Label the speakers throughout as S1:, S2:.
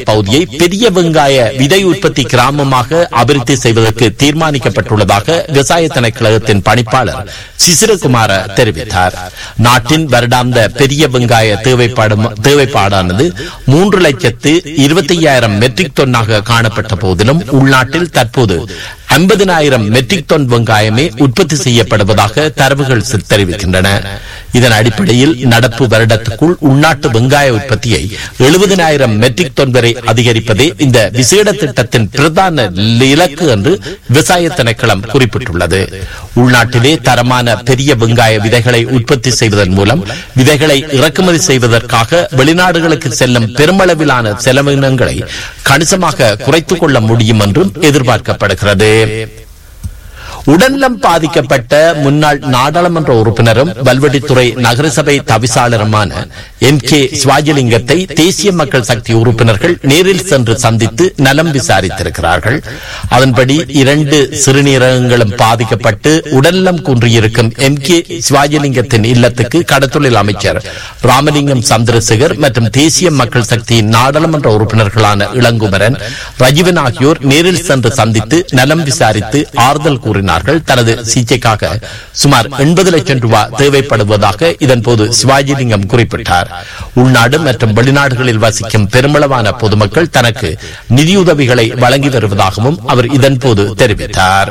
S1: பகுதியை பெரிய வெங்காய விதை உற்பத்தி கிராமமாக அபிவிருத்தி செய்வதற்கு தீர்மானிக்கப்பட்டுள்ளதாக விவசாய திணைக்களகத்தின் பணிப்பாளர் சிசிரகுமார தெரிவித்தார் நாட்டின் வருடாந்த பெரிய வெங்காய தேவைப்பாடு தேவைப்பாடானது மூன்று லட்சத்து இருபத்தி ஐயாயிரம் மெட்ரிக் டன்னாக காணப்பட்ட போதிலும் உள்நாட்டில் தற்போது ஐம்பதினாயிரம் மெட்ரிக் டன் வெங்காயமே உற்பத்தி செய்யப்படுவதாக தரவுகள் தெரிவிக்கின்றன இதன் அடிப்படையில் நடப்பு வருடத்துக்குள் உள்நாட்டு வெங்காய உற்பத்தியை எழுபதினாயிரம் மெட்ரிக் டன் வரை அதிகரிப்பதே இந்த விசேட திட்டத்தின் பிரதான இலக்கு என்று விவசாய திணைக்களம் குறிப்பிட்டுள்ளது உள்நாட்டிலே தரமான பெரிய வெங்காய விதைகளை உற்பத்தி செய்வதன் மூலம் விதைகளை இறக்குமதி செய்வதற்காக வெளிநாடுகளுக்கு செல்லும் பெருமளவிலான செலவினங்களை கணிசமாக குறைத்துக் கொள்ள முடியும் என்றும் எதிர்பார்க்கப்படுகிறது உடல்நலம் பாதிக்கப்பட்ட முன்னாள் நாடாளுமன்ற உறுப்பினரும் வல்வெட்டித்துறை நகரசபை தவிசாளருமான எம் கே சிவாஜிலிங்கத்தை தேசிய மக்கள் சக்தி உறுப்பினர்கள் நேரில் சென்று சந்தித்து நலம் விசாரித்திருக்கிறார்கள் அதன்படி இரண்டு சிறுநீரகங்களும் பாதிக்கப்பட்டு உடல்நலம் குன்றியிருக்கும் எம் கே சிவாஜிலிங்கத்தின் இல்லத்துக்கு கடத்தொழில் அமைச்சர் ராமலிங்கம் சந்திரசேகர் மற்றும் தேசிய மக்கள் சக்தியின் நாடாளுமன்ற உறுப்பினர்களான இளங்குமரன் ரஜீவன் ஆகியோர் நேரில் சென்று சந்தித்து நலம் விசாரித்து ஆறுதல் கூறினார்கள் தனது சிகிச்சைக்காக சுமார் எண்பது லட்சம் ரூபாய் தேவைப்படுவதாக இதன்போது சிவாஜிலிங்கம் குறிப்பிட்டார் உள்நாடு மற்றும் வெளிநாடுகளில் வசிக்கும் பெருமளவான பொதுமக்கள் தனக்கு நிதியுதவிகளை வழங்கி வருவதாகவும் அவர் இதன்போது தெரிவித்தார்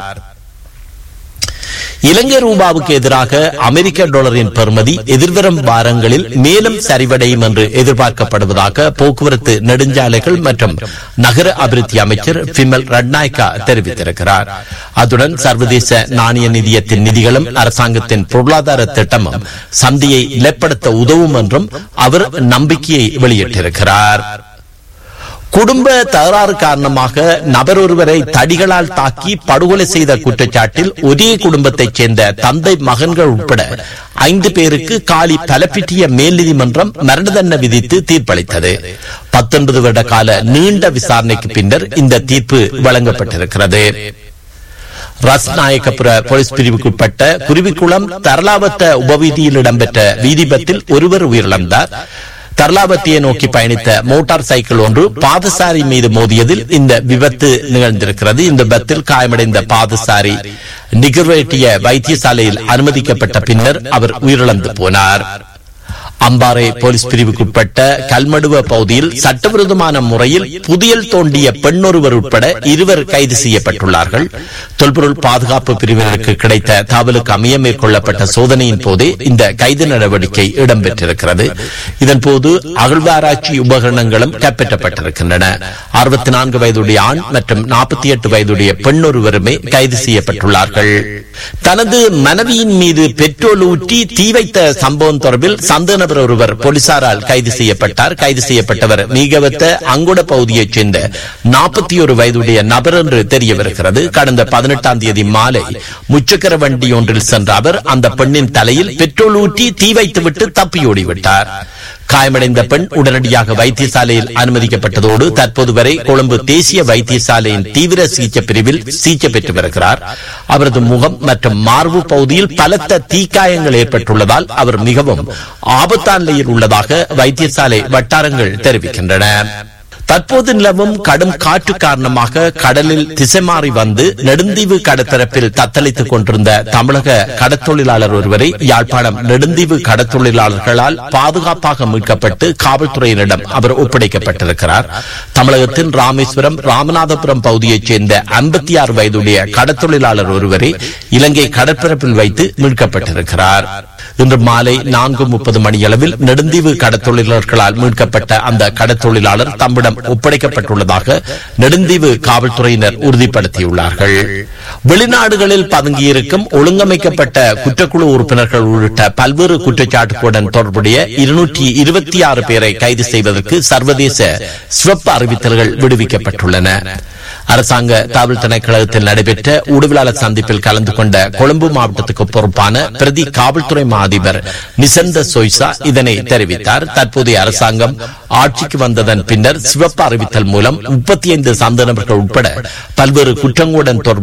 S1: இலங்கை ரூபாவுக்கு எதிராக அமெரிக்க டாலரின் பெறுமதி எதிர்வரும் வாரங்களில் மேலும் சரிவடையும் என்று எதிர்பார்க்கப்படுவதாக போக்குவரத்து நெடுஞ்சாலைகள் மற்றும் நகர அபிவிருத்தி அமைச்சர் பிமல் ரட்நாயக்கா தெரிவித்திருக்கிறார் அத்துடன் சர்வதேச நாணய நிதியத்தின் நிதிகளும் அரசாங்கத்தின் பொருளாதார திட்டமும் சந்தையை நிலைப்படுத்த உதவும் என்றும் அவர் நம்பிக்கையை வெளியிட்டிருக்கிறார் குடும்ப தகராறு காரணமாக நபர் ஒருவரை தடிகளால் தாக்கி படுகொலை செய்த குற்றச்சாட்டில் ஒரே குடும்பத்தைச் சேர்ந்த தந்தை மகன்கள் உட்பட ஐந்து பேருக்கு காலி பலப்பிட்டிய மேல் நீதிமன்றம் மரண தண்டனை விதித்து தீர்ப்பளித்தது பத்தொன்பது வருட கால நீண்ட விசாரணைக்கு பின்னர் இந்த தீர்ப்பு வழங்கப்பட்டிருக்கிறது ரஸ்நாயக்கபுர போலீஸ் பிரிவுக்குட்பட்ட குருவிக்குளம் தரலாவத்த உபவீதியில் இடம்பெற்ற வீதிபத்தில் ஒருவர் உயிரிழந்தார் தர்லாபத்தியை நோக்கி பயணித்த மோட்டார் சைக்கிள் ஒன்று பாதசாரி மீது மோதியதில் இந்த விபத்து நிகழ்ந்திருக்கிறது இந்த விபத்தில் காயமடைந்த பாதசாரி நிகழ்வேட்டிய வைத்தியசாலையில் அனுமதிக்கப்பட்ட பின்னர் அவர் உயிரிழந்து போனார் அம்பாறை போலீஸ் பிரிவுக்குட்பட்ட கல்மடுவ பகுதியில் சட்டவிரோதமான முறையில் புதியல் தோண்டிய பெண்ணொருவர் உட்பட இருவர் கைது செய்யப்பட்டுள்ளார்கள் தொல்பொருள் பாதுகாப்பு பிரிவினருக்கு கிடைத்த தகவலுக்கு அமைய மேற்கொள்ளப்பட்ட சோதனையின் போதே இந்த கைது நடவடிக்கை இடம்பெற்றிருக்கிறது இதன்போது அகழ்வாராய்ச்சி உபகரணங்களும் கைப்பற்றப்பட்டிருக்கின்றன அறுபத்தி நான்கு வயதுடைய ஆண் மற்றும் நாற்பத்தி எட்டு வயதுடைய பெண் ஒருவருமே கைது செய்யப்பட்டுள்ளார்கள் தனது மனைவியின் மீது பெட்ரோல் ஊற்றி தீ வைத்த சம்பவம் தொடர்பில் சந்தேக நபர் ஒருவர் போலீசாரால் கைது செய்யப்பட்டார் கைது செய்யப்பட்டவர் மீகவத்த அங்குட பகுதியைச் சேர்ந்த நாற்பத்தி ஒரு வயதுடைய நபர் என்று தெரிய வருகிறது கடந்த பதினெட்டாம் தேதி மாலை முச்சக்கர வண்டி ஒன்றில் சென்ற அவர் அந்த பெண்ணின் தலையில் பெட்ரோல் ஊற்றி தீ வைத்துவிட்டு தப்பியோடிவிட்டார் காயமடைந்த பெண் உடனடியாக வைத்தியசாலையில் அனுமதிக்கப்பட்டதோடு தற்போது வரை கொழும்பு தேசிய வைத்தியசாலையின் தீவிர சிகிச்சை பிரிவில் சிகிச்சை பெற்று வருகிறார் அவரது முகம் மற்றும் மார்பு பகுதியில் பலத்த தீக்காயங்கள் ஏற்பட்டுள்ளதால் அவர் மிகவும் ஆபத்தான நிலையில் உள்ளதாக வைத்தியசாலை வட்டாரங்கள் தெரிவிக்கின்றன தற்போது நிலவும் கடும் காற்று காரணமாக கடலில் திசை மாறி வந்து நெடுந்தீவு கடத்தரப்பில் தத்தளித்துக் கொண்டிருந்த தமிழக கடத்தொழிலாளர் ஒருவரை யாழ்ப்பாணம் நெடுந்தீவு கடத்தொழிலாளர்களால் பாதுகாப்பாக மீட்கப்பட்டு காவல்துறையினரிடம் அவர் ஒப்படைக்கப்பட்டிருக்கிறார் தமிழகத்தின் ராமேஸ்வரம் ராமநாதபுரம் பகுதியைச் சேர்ந்த ஐம்பத்தி ஆறு வயதுடைய கடத்தொழிலாளர் ஒருவரை இலங்கை கடற்பரப்பில் வைத்து மீட்கப்பட்டிருக்கிறார் இன்று மாலை நான்கு முப்பது மணியளவில் நெடுந்தீவு கடத்தொழிலாளர்களால் மீட்கப்பட்ட அந்த கடத்தொழிலாளர் தம்மிடம் ஒப்படைக்கப்பட்டுள்ளதாக நெடுந்தீவு காவல்துறையினர் உறுதிப்படுத்தியுள்ளார்கள் வெளிநாடுகளில் பதுங்கியிருக்கும் ஒழுங்கமைக்கப்பட்ட குற்றக்குழு உறுப்பினர்கள் உள்ளிட்ட பல்வேறு குற்றச்சாட்டுகளுடன் தொடர்புடைய இருநூற்றி இருபத்தி ஆறு பேரை கைது செய்வதற்கு சர்வதேச சிவப்பு அறிவித்தல்கள் விடுவிக்கப்பட்டுள்ளன அரசாங்க தகவல் திணைக்களத்தில் நடைபெற்ற ஊடகவியலாளர் சந்திப்பில் கலந்து கொண்ட கொழும்பு மாவட்டத்துக்கு பொறுப்பான பிரதி காவல்துறை அதிபர் நிசந்த சொய்சா இதனை தெரிவித்தார் தற்போதைய அரசாங்கம் ஆட்சிக்கு வந்ததன் பின்னர் சிவப்பு அறிவித்தல் மூலம் முப்பத்தி ஐந்து சந்த நபர்கள் உட்பட பல்வேறு குற்றங்களுடன் தொடர்புடைய சுமார்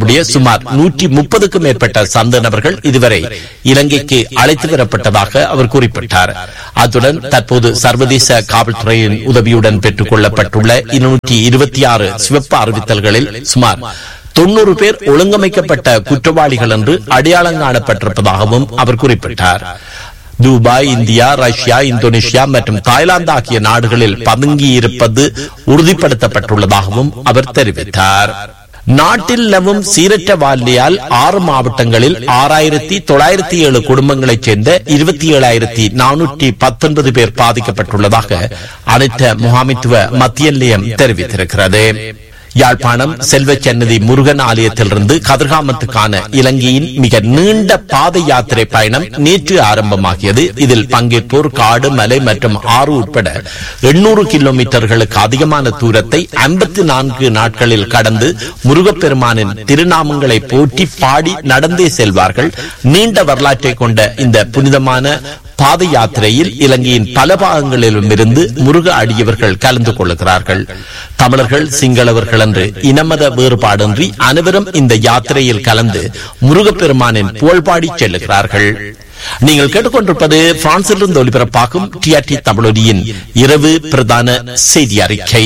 S1: சுமார் நூற்றி முப்பதுக்கும் மேற்பட்ட சந்த நபர்கள் இதுவரை இலங்கைக்கு அழைத்து வரப்பட்டதாக அவர் குறிப்பிட்டார் அத்துடன் தற்போது சர்வதேச காவல்துறையின் உதவியுடன் பெற்றுக் கொள்ளப்பட்டுள்ள இருநூற்றி இருபத்தி ஆறு சிவப்பு அறிவித்தல்களில் சுமார் தொன்னூறு பேர் ஒழுங்கமைக்கப்பட்ட குற்றவாளிகள் என்று அடையாளம் காணப்பட்டிருப்பதாகவும் அவர் குறிப்பிட்டார் துபாய் இந்தியா ரஷ்யா இந்தோனேஷியா மற்றும் தாய்லாந்து ஆகிய நாடுகளில் பதுங்கியிருப்பது உறுதிப்படுத்தப்பட்டுள்ளதாகவும் அவர் தெரிவித்தார் நாட்டில் நிலவும் சீரற்ற வானிலையால் ஆறு மாவட்டங்களில் ஆறாயிரத்தி தொள்ளாயிரத்தி ஏழு குடும்பங்களைச் சேர்ந்த இருபத்தி ஏழாயிரத்தி நானூற்றி பத்தொன்பது பேர் பாதிக்கப்பட்டுள்ளதாக அனைத்த முகாமித்துவ மத்திய நிலையம் தெரிவித்திருக்கிறது யாழ்ப்பாணம் செல்வச்சன்னதி முருகன் ஆலயத்திலிருந்து கதிர்காமத்துக்கான இலங்கையின் மிக நீண்ட பாத யாத்திரை பயணம் நேற்று ஆரம்பமாகியது இதில் பங்கேற்போர் காடு மலை மற்றும் ஆறு உட்பட எண்ணூறு கிலோமீட்டர்களுக்கு அதிகமான தூரத்தை ஐம்பத்தி நான்கு நாட்களில் கடந்து முருகப்பெருமானின் திருநாமங்களை போற்றி பாடி நடந்தே செல்வார்கள் நீண்ட வரலாற்றை கொண்ட இந்த புனிதமான பாத யாத்திரையில் இலங்கையின் பல பாகங்களிலும் இருந்து முருக அடியவர்கள் கலந்து கொள்ளுகிறார்கள் தமிழர்கள் சிங்களவர்கள் என்று இனமத வேறுபாடின்றி அனைவரும் இந்த யாத்திரையில் கலந்து முருகப்பெருமானின் புகழ்பாடி செல்லுகிறார்கள் நீங்கள் கேட்டுக்கொண்டிருப்பது பிரான்சிலிருந்து ஒலிபரப்பாகும் டிஆர்டி தமிழொலியின் இரவு பிரதான செய்தி அறிக்கை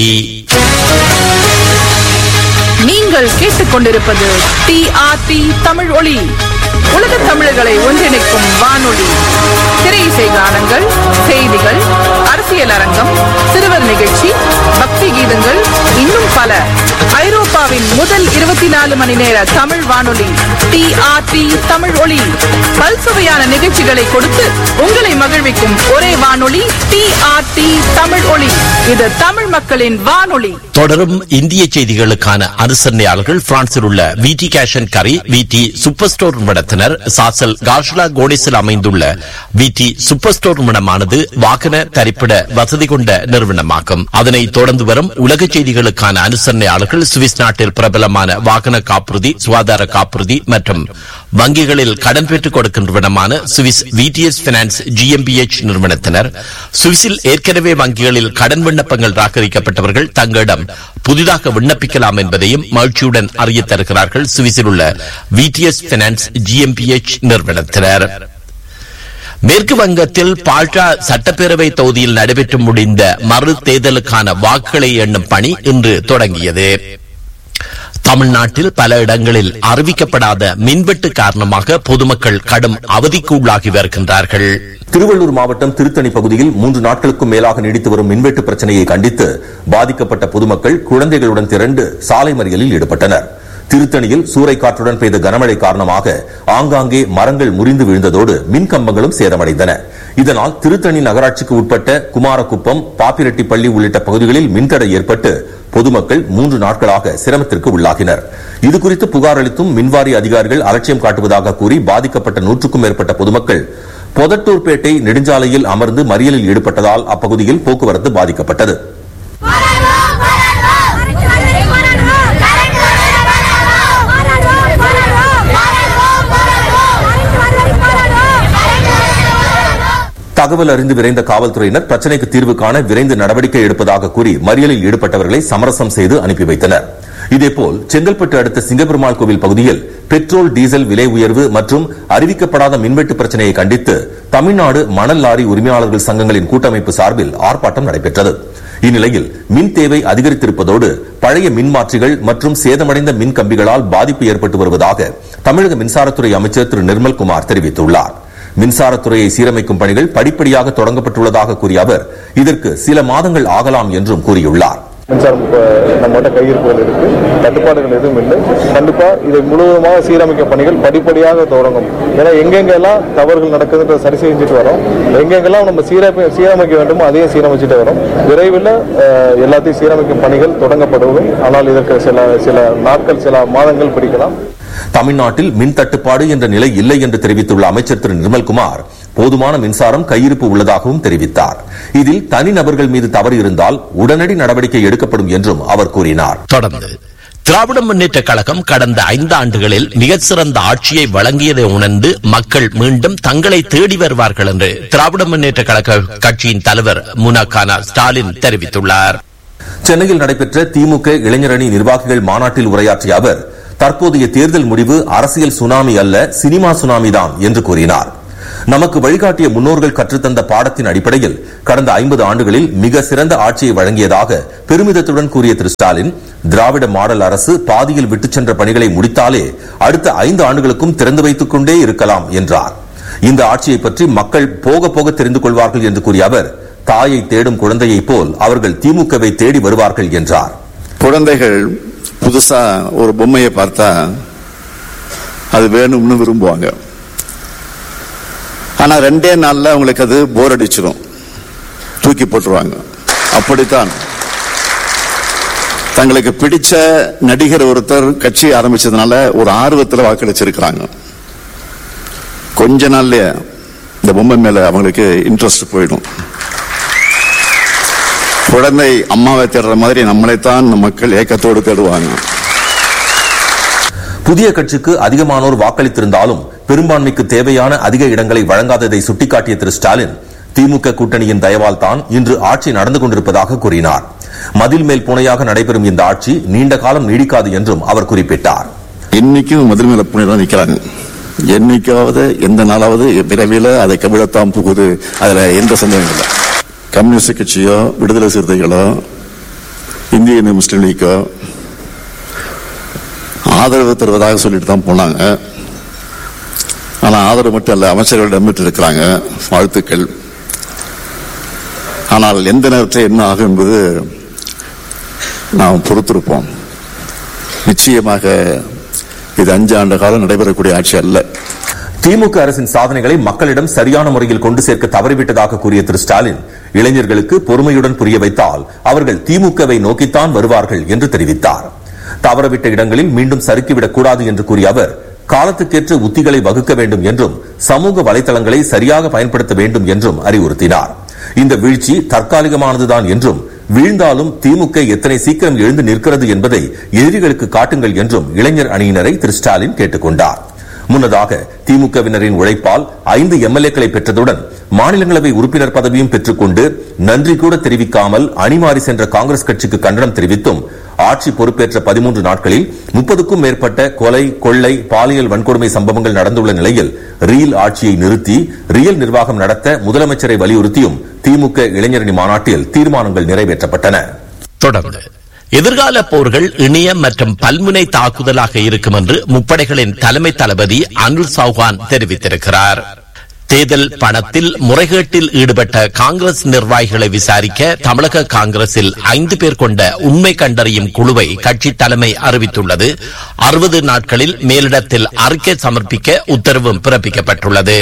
S2: நீங்கள் கேட்டுக்கொண்டிருப்பது டிஆர்டி தமிழ் ஒளி உலக தமிழர்களை ஒன்றிணைக்கும் வானொலி திரை இசை கானங்கள் செய்திகள் அரசியல் அரங்கம் சிறுவர் நிகழ்ச்சி பக்தி கீதங்கள் இன்னும் பல ஐரோப்பாவின் முதல் இருபத்தி நாலு மணி நேர தமிழ் வானொலி டிஆர்டி தமிழ் ஒளி பல்சுவையான நிகழ்ச்சிகளை கொடுத்து உங்களை மகிழ்விக்கும் ஒரே வானொலி டிஆர்டி தமிழ் ஒளி இது தமிழ் மக்களின் வானொலி
S1: தொடரும் இந்திய செய்திகளுக்கான அனுசரணையாளர்கள் பிரான்சில் உள்ள விடி கேஷன் கரி விடி சூப்பர் ஸ்டோர் நிறுவனத்தினர் சாசல் காஷ்லா கோடிஸில் அமைந்துள்ள விடி சூப்பர் ஸ்டோர் நிறுவனமானது வாகன தரிப்பிட வசதி கொண்ட நிறுவனமாகும் அதனைத் தொடர்ந்து வரும் உலக செய்திகளுக்கான அனுசரணையாளர்கள் சுவிஸ் நாட்டில் பிரபலமான வாகன காப்புறுதி சுகாதார காப்புறுதி மற்றும் வங்கிகளில் கடன் பெற்றுக் கொடுக்கின்றவனமான சுவிஸ் விடிஎஸ் பினான்ஸ் ஜிஎம்பிஎச் நிறுவனத்தினர் சுவிஸில் ஏற்கனவே வங்கிகளில் கடன் விண்ணப்பங்கள் ராக்கரிக்கப்பட்டவர்கள் தங்களிடம் புதிதாக விண்ணப்பிக்கலாம் என்பதையும் மகிழ்ச்சியுடன் அறிய தருகிறார்கள் சுவிஸில் உள்ள விடிஎஸ் பினான்ஸ் ஜிஎம்பிஎச் நிறுவனத்தினர் மேற்கு வங்கத்தில் பால்டா சட்டப்பேரவை தொகுதியில் நடைபெற்று முடிந்த மறு தேர்தலுக்கான வாக்குகளை எண்ணும் பணி இன்று தொடங்கியது தமிழ்நாட்டில் பல இடங்களில் அறிவிக்கப்படாத மின்வெட்டு காரணமாக பொதுமக்கள் கடும் அவதிக்கு உள்ளாகி வருகின்றார்கள்
S3: திருவள்ளூர் மாவட்டம் திருத்தணி பகுதியில் மூன்று நாட்களுக்கும் மேலாக நீடித்து வரும் மின்வெட்டு பிரச்சனையை கண்டித்து பாதிக்கப்பட்ட பொதுமக்கள் குழந்தைகளுடன் திரண்டு சாலை மறியலில் ஈடுபட்டனர் திருத்தணியில் சூறைக்காற்றுடன் பெய்த கனமழை காரணமாக ஆங்காங்கே மரங்கள் முறிந்து விழுந்ததோடு மின் கம்பங்களும் சேதமடைந்தன இதனால் திருத்தணி நகராட்சிக்கு உட்பட்ட குமாரகுப்பம் பாப்பிரெட்டிப்பள்ளி உள்ளிட்ட பகுதிகளில் மின்தடை ஏற்பட்டு பொதுமக்கள் மூன்று நாட்களாக சிரமத்திற்கு உள்ளாகினர் இதுகுறித்து புகார் அளித்தும் மின்வாரிய அதிகாரிகள் அலட்சியம் காட்டுவதாக கூறி பாதிக்கப்பட்ட நூற்றுக்கும் மேற்பட்ட பொதுமக்கள் பொதட்டூர்பேட்டை நெடுஞ்சாலையில் அமர்ந்து மறியலில் ஈடுபட்டதால் அப்பகுதியில் போக்குவரத்து பாதிக்கப்பட்டது தகவல் அறிந்து விரைந்த காவல்துறையினர் பிரச்சனைக்கு தீர்வு காண விரைந்து நடவடிக்கை எடுப்பதாக கூறி மறியலில் ஈடுபட்டவர்களை சமரசம் செய்து அனுப்பி வைத்தனர் இதேபோல் செங்கல்பட்டு அடுத்த சிங்கப்பெருமாள் கோவில் பகுதியில் பெட்ரோல் டீசல் விலை உயர்வு மற்றும் அறிவிக்கப்படாத மின்வெட்டு பிரச்சனையை கண்டித்து தமிழ்நாடு மணல் லாரி உரிமையாளர்கள் சங்கங்களின் கூட்டமைப்பு சார்பில் ஆர்ப்பாட்டம் நடைபெற்றது இந்நிலையில் மின் தேவை அதிகரித்திருப்பதோடு பழைய மின்மாற்றிகள் மற்றும் சேதமடைந்த மின் கம்பிகளால் பாதிப்பு ஏற்பட்டு வருவதாக தமிழக மின்சாரத்துறை அமைச்சர் திரு நிர்மல்குமார் தெரிவித்துள்ளார் மின்சாரத்துறையை சீரமைக்கும் பணிகள் படிப்படியாக தொடங்கப்பட்டுள்ளதாக கூறிய அவர் இதற்கு சில மாதங்கள் ஆகலாம் என்றும் கூறியுள்ளார்
S4: மின்சாரம் இப்போ நம்மகிட்ட கையிருப்புகள் இருக்கு தட்டுப்பாடுகள் எதுவும் இல்லை கண்டிப்பா இதை முழுவதுமாக சீரமைக்க பணிகள் படிப்படியாக தொடங்கும் ஏன்னா எங்கெங்கெல்லாம் தவறுகள் நடக்குதுன்றதை சரி செஞ்சுட்டு வரோம் எங்கெங்கெல்லாம் நம்ம சீரமை சீரமைக்க வேண்டுமோ அதையும் சீரமைச்சுட்டு வரோம் விரைவில் அஹ், எல்லாத்தையும் சீரமைக்கும் பணிகள் தொடங்கப்படுவதும் ஆனால் இதற்கு சில சில நாட்கள் சில மாதங்கள் பிடிக்கலாம்
S3: தமிழ்நாட்டில் மின் தட்டுப்பாடு என்ற நிலை இல்லை என்று தெரிவித்துள்ள அமைச்சர் திரு நிர்மல்குமார் போதுமான மின்சாரம் கையிருப்பு உள்ளதாகவும் தெரிவித்தார் இதில் தனிநபர்கள் மீது தவறு இருந்தால் உடனடி நடவடிக்கை எடுக்கப்படும் என்றும் அவர் கூறினார்
S1: தொடர்ந்து திராவிட முன்னேற்ற கழகம் கடந்த ஐந்து ஆண்டுகளில் மிகச் சிறந்த ஆட்சியை வழங்கியதை உணர்ந்து மக்கள் மீண்டும் தங்களை தேடி வருவார்கள் என்று திராவிட முன்னேற்ற கழக கட்சியின் தலைவர் முனகானா ஸ்டாலின் தெரிவித்துள்ளார்
S3: சென்னையில் நடைபெற்ற திமுக இளைஞரணி நிர்வாகிகள் மாநாட்டில் உரையாற்றிய அவர் தற்போதைய தேர்தல் முடிவு அரசியல் சுனாமி அல்ல சினிமா சுனாமி தான் என்று கூறினார் நமக்கு வழிகாட்டிய முன்னோர்கள் கற்றுத்தந்த பாடத்தின் அடிப்படையில் கடந்த ஐம்பது ஆண்டுகளில் மிக சிறந்த ஆட்சியை வழங்கியதாக பெருமிதத்துடன் கூறிய திரு ஸ்டாலின் திராவிட மாடல் அரசு பாதியில் விட்டுச் சென்ற பணிகளை முடித்தாலே அடுத்த ஐந்து ஆண்டுகளுக்கும் திறந்து வைத்துக் கொண்டே இருக்கலாம் என்றார் இந்த ஆட்சியை பற்றி மக்கள் போக போக தெரிந்து கொள்வார்கள் என்று கூறிய அவர் தாயை தேடும் குழந்தையைப் போல் அவர்கள் திமுகவை தேடி வருவார்கள் என்றார்
S5: குழந்தைகள் புதுசா ஒரு பொம்மையை பார்த்தா அது வேணும்னு விரும்புவாங்க ஆனா ரெண்டே நாள்ல அவங்களுக்கு அது போர் அடிச்சிடும் தூக்கி போட்டுருவாங்க அப்படித்தான் தங்களுக்கு பிடிச்ச நடிகர் ஒருத்தர் கட்சி ஆரம்பிச்சதுனால ஒரு ஆர்வத்தில் வாக்களிச்சிருக்கிறாங்க கொஞ்ச நாள்லயே இந்த பொம்மை மேல அவங்களுக்கு இன்ட்ரெஸ்ட் போயிடும் குழந்தை அம்மாவை தேடுற மாதிரி நம்மளைத்தான் மக்கள் ஏக்கத்தோடு தேடுவாங்க
S3: புதிய கட்சிக்கு அதிகமானோர் வாக்களித்திருந்தாலும் பெரும்பான்மைக்கு தேவையான அதிக இடங்களை வழங்காததை சுட்டிக்காட்டிய திரு ஸ்டாலின் திமுக கூட்டணியின் தயவால் தான் இன்று ஆட்சி நடந்து கொண்டிருப்பதாக கூறினார் மதில் மேல் பூனையாக நடைபெறும் இந்த ஆட்சி நீண்ட காலம் நீடிக்காது என்றும் அவர் குறிப்பிட்டார்
S5: இன்னைக்கும் முதல் மேல புனி தான் நிக்கிறாங்க என்னைக்காவது எந்த நாளாவது விரைவில் அதை கவிழத்தாம் புகுது அதுல எந்த சந்தேகம் இல்லை கம்யூனிஸ்ட் கட்சியோ விடுதலை சிறுத்தைகளோ இந்திய யூனியன் முஸ்லீம் லீக்கோ ஆதரவு தருவதாக சொல்லிட்டு தான் போனாங்க ஆனா ஆதரவு மட்டும் அல்ல அமைச்சர்களிடம் பெற்று இருக்கிறாங்க வாழ்த்துக்கள் ஆனால் எந்த நேரத்தில் என்ன ஆகும் என்பது நாம் பொறுத்திருப்போம் நிச்சயமாக இது அஞ்சு ஆண்டு காலம் நடைபெறக்கூடிய ஆட்சி அல்ல
S3: திமுக அரசின் சாதனைகளை மக்களிடம் சரியான முறையில் கொண்டு சேர்க்க தவறிவிட்டதாக கூறிய திரு ஸ்டாலின் இளைஞர்களுக்கு பொறுமையுடன் புரிய வைத்தால் அவர்கள் திமுகவை நோக்கித்தான் வருவார்கள் என்று தெரிவித்தார் தவறவிட்ட இடங்களில் மீண்டும் சறுக்கிவிடக் கூடாது என்று கூறிய அவர் காலத்துக்கேற்ற உத்திகளை வகுக்க வேண்டும் என்றும் சமூக வலைதளங்களை சரியாக பயன்படுத்த வேண்டும் என்றும் அறிவுறுத்தினார் இந்த வீழ்ச்சி தற்காலிகமானதுதான் என்றும் வீழ்ந்தாலும் திமுக எத்தனை சீக்கிரம் எழுந்து நிற்கிறது என்பதை எதிரிகளுக்கு காட்டுங்கள் என்றும் இளைஞர் அணியினரை திரு ஸ்டாலின் கேட்டுக் கொண்டார் முன்னதாக திமுகவினரின் உழைப்பால் ஐந்து எம்எல்ஏக்களை பெற்றதுடன் மாநிலங்களவை உறுப்பினர் பதவியும் பெற்றுக்கொண்டு நன்றி கூட தெரிவிக்காமல் அணிமாறி சென்ற காங்கிரஸ் கட்சிக்கு கண்டனம் தெரிவித்தும் ஆட்சி பொறுப்பேற்ற பதிமூன்று நாட்களில் முப்பதுக்கும் மேற்பட்ட கொலை கொள்ளை பாலியல் வன்கொடுமை சம்பவங்கள் நடந்துள்ள நிலையில் ரீல் ஆட்சியை நிறுத்தி ரியல் நிர்வாகம் நடத்த முதலமைச்சரை வலியுறுத்தியும் திமுக இளைஞரணி மாநாட்டில் தீர்மானங்கள் நிறைவேற்றப்பட்டன
S1: தொடர்ந்து எதிர்கால போர்கள் இணைய மற்றும் பல்முனை தாக்குதலாக இருக்கும் என்று முப்படைகளின் தலைமை தளபதி அனுல் சௌஹான் தெரிவித்திருக்கிறார் தேர்தல் பணத்தில் முறைகேட்டில் ஈடுபட்ட காங்கிரஸ் நிர்வாகிகளை விசாரிக்க தமிழக காங்கிரசில் ஐந்து பேர் கொண்ட உண்மை கண்டறியும் குழுவை கட்சி தலைமை அறிவித்துள்ளது அறுபது நாட்களில் மேலிடத்தில் அறிக்கை சமர்ப்பிக்க உத்தரவும் பிறப்பிக்கப்பட்டுள்ளது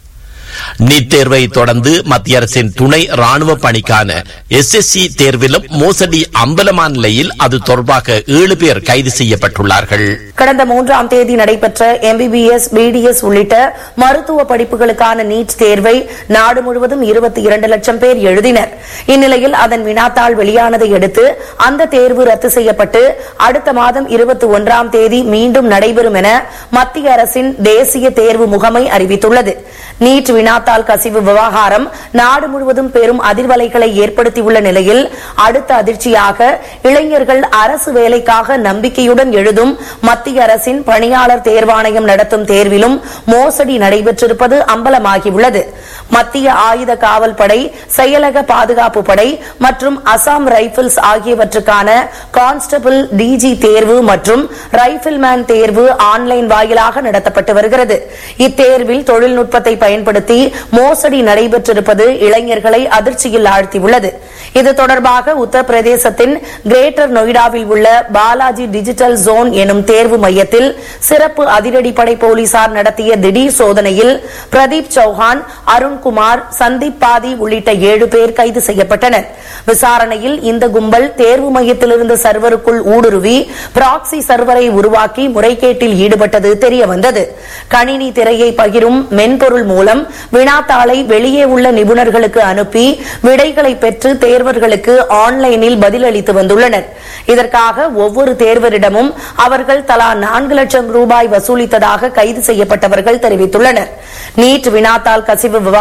S1: நீட் தேர்வை தொடர்ந்து மத்திய அரசின் துணை ராணுவ பணிக்கான எஸ்எஸ்சி தேர்விலும் மோசடி அம்பலமான நிலையில் அது தொடர்பாக ஏழு பேர் கைது செய்யப்பட்டுள்ளார்கள்
S6: கடந்த மூன்றாம் தேதி நடைபெற்ற எம்பிபிஎஸ் பிடிஎஸ் உள்ளிட்ட மருத்துவ படிப்புகளுக்கான நீட் தேர்வை நாடு முழுவதும் இருபத்தி இரண்டு லட்சம் பேர் எழுதினர் இந்நிலையில் அதன் வினாத்தாள் வெளியானதை அடுத்து அந்த தேர்வு ரத்து செய்யப்பட்டு அடுத்த மாதம் இருபத்தி ஒன்றாம் தேதி மீண்டும் நடைபெறும் என மத்திய அரசின் தேசிய தேர்வு முகமை அறிவித்துள்ளது நீட் வினாத்தாள் கசிவு விவகாரம் நாடு முழுவதும் பெரும் அதிர்வலைகளை ஏற்படுத்தியுள்ள நிலையில் அடுத்த அதிர்ச்சியாக இளைஞர்கள் அரசு வேலைக்காக நம்பிக்கையுடன் எழுதும் மத்திய அரசின் பணியாளர் தேர்வாணையம் நடத்தும் தேர்விலும் மோசடி நடைபெற்றிருப்பது அம்பலமாகியுள்ளது மத்திய ஆயுத காவல் படை செயலக பாதுகாப்பு படை மற்றும் அசாம் ரைபிள்ஸ் ஆகியவற்றுக்கான கான்ஸ்டபிள் டிஜி தேர்வு மற்றும் ரைபிள்மேன் தேர்வு ஆன்லைன் வாயிலாக நடத்தப்பட்டு வருகிறது இத்தேர்வில் தொழில்நுட்பத்தை பயன்படுத்தி மோசடி நடைபெற்றிருப்பது இளைஞர்களை அதிர்ச்சியில் ஆழ்த்தியுள்ளது இது தொடர்பாக உத்தரப்பிரதேசத்தின் கிரேட்டர் நொய்டாவில் உள்ள பாலாஜி டிஜிட்டல் ஜோன் எனும் தேர்வு மையத்தில் சிறப்பு அதிரடிப்படை போலீசார் நடத்திய திடீர் சோதனையில் பிரதீப் சௌஹான் அருண்குமார் சந்தீப் பாதி உள்ளிட்ட ஏழு பேர் கைது செய்யப்பட்டனர் விசாரணையில் இந்த கும்பல் தேர்வு மையத்தில் இருந்த சர்வருக்குள் ஊடுருவி பிராக்சி சர்வரை உருவாக்கி முறைகேட்டில் ஈடுபட்டது தெரியவந்தது கணினி திரையை பகிரும் மென்பொருள் மூலம் வினாத்தாளை வெளியே உள்ள நிபுணர்களுக்கு அனுப்பி விடைகளை பெற்று தேர்வர்களுக்கு ஆன்லைனில் பதிலளித்து வந்துள்ளனர் இதற்காக ஒவ்வொரு தேர்வரிடமும் அவர்கள் தலா நான்கு லட்சம் ரூபாய் வசூலித்ததாக கைது செய்யப்பட்டவர்கள் தெரிவித்துள்ளனர் நீட் வினாத்தாள் கசிவு விவகாரம்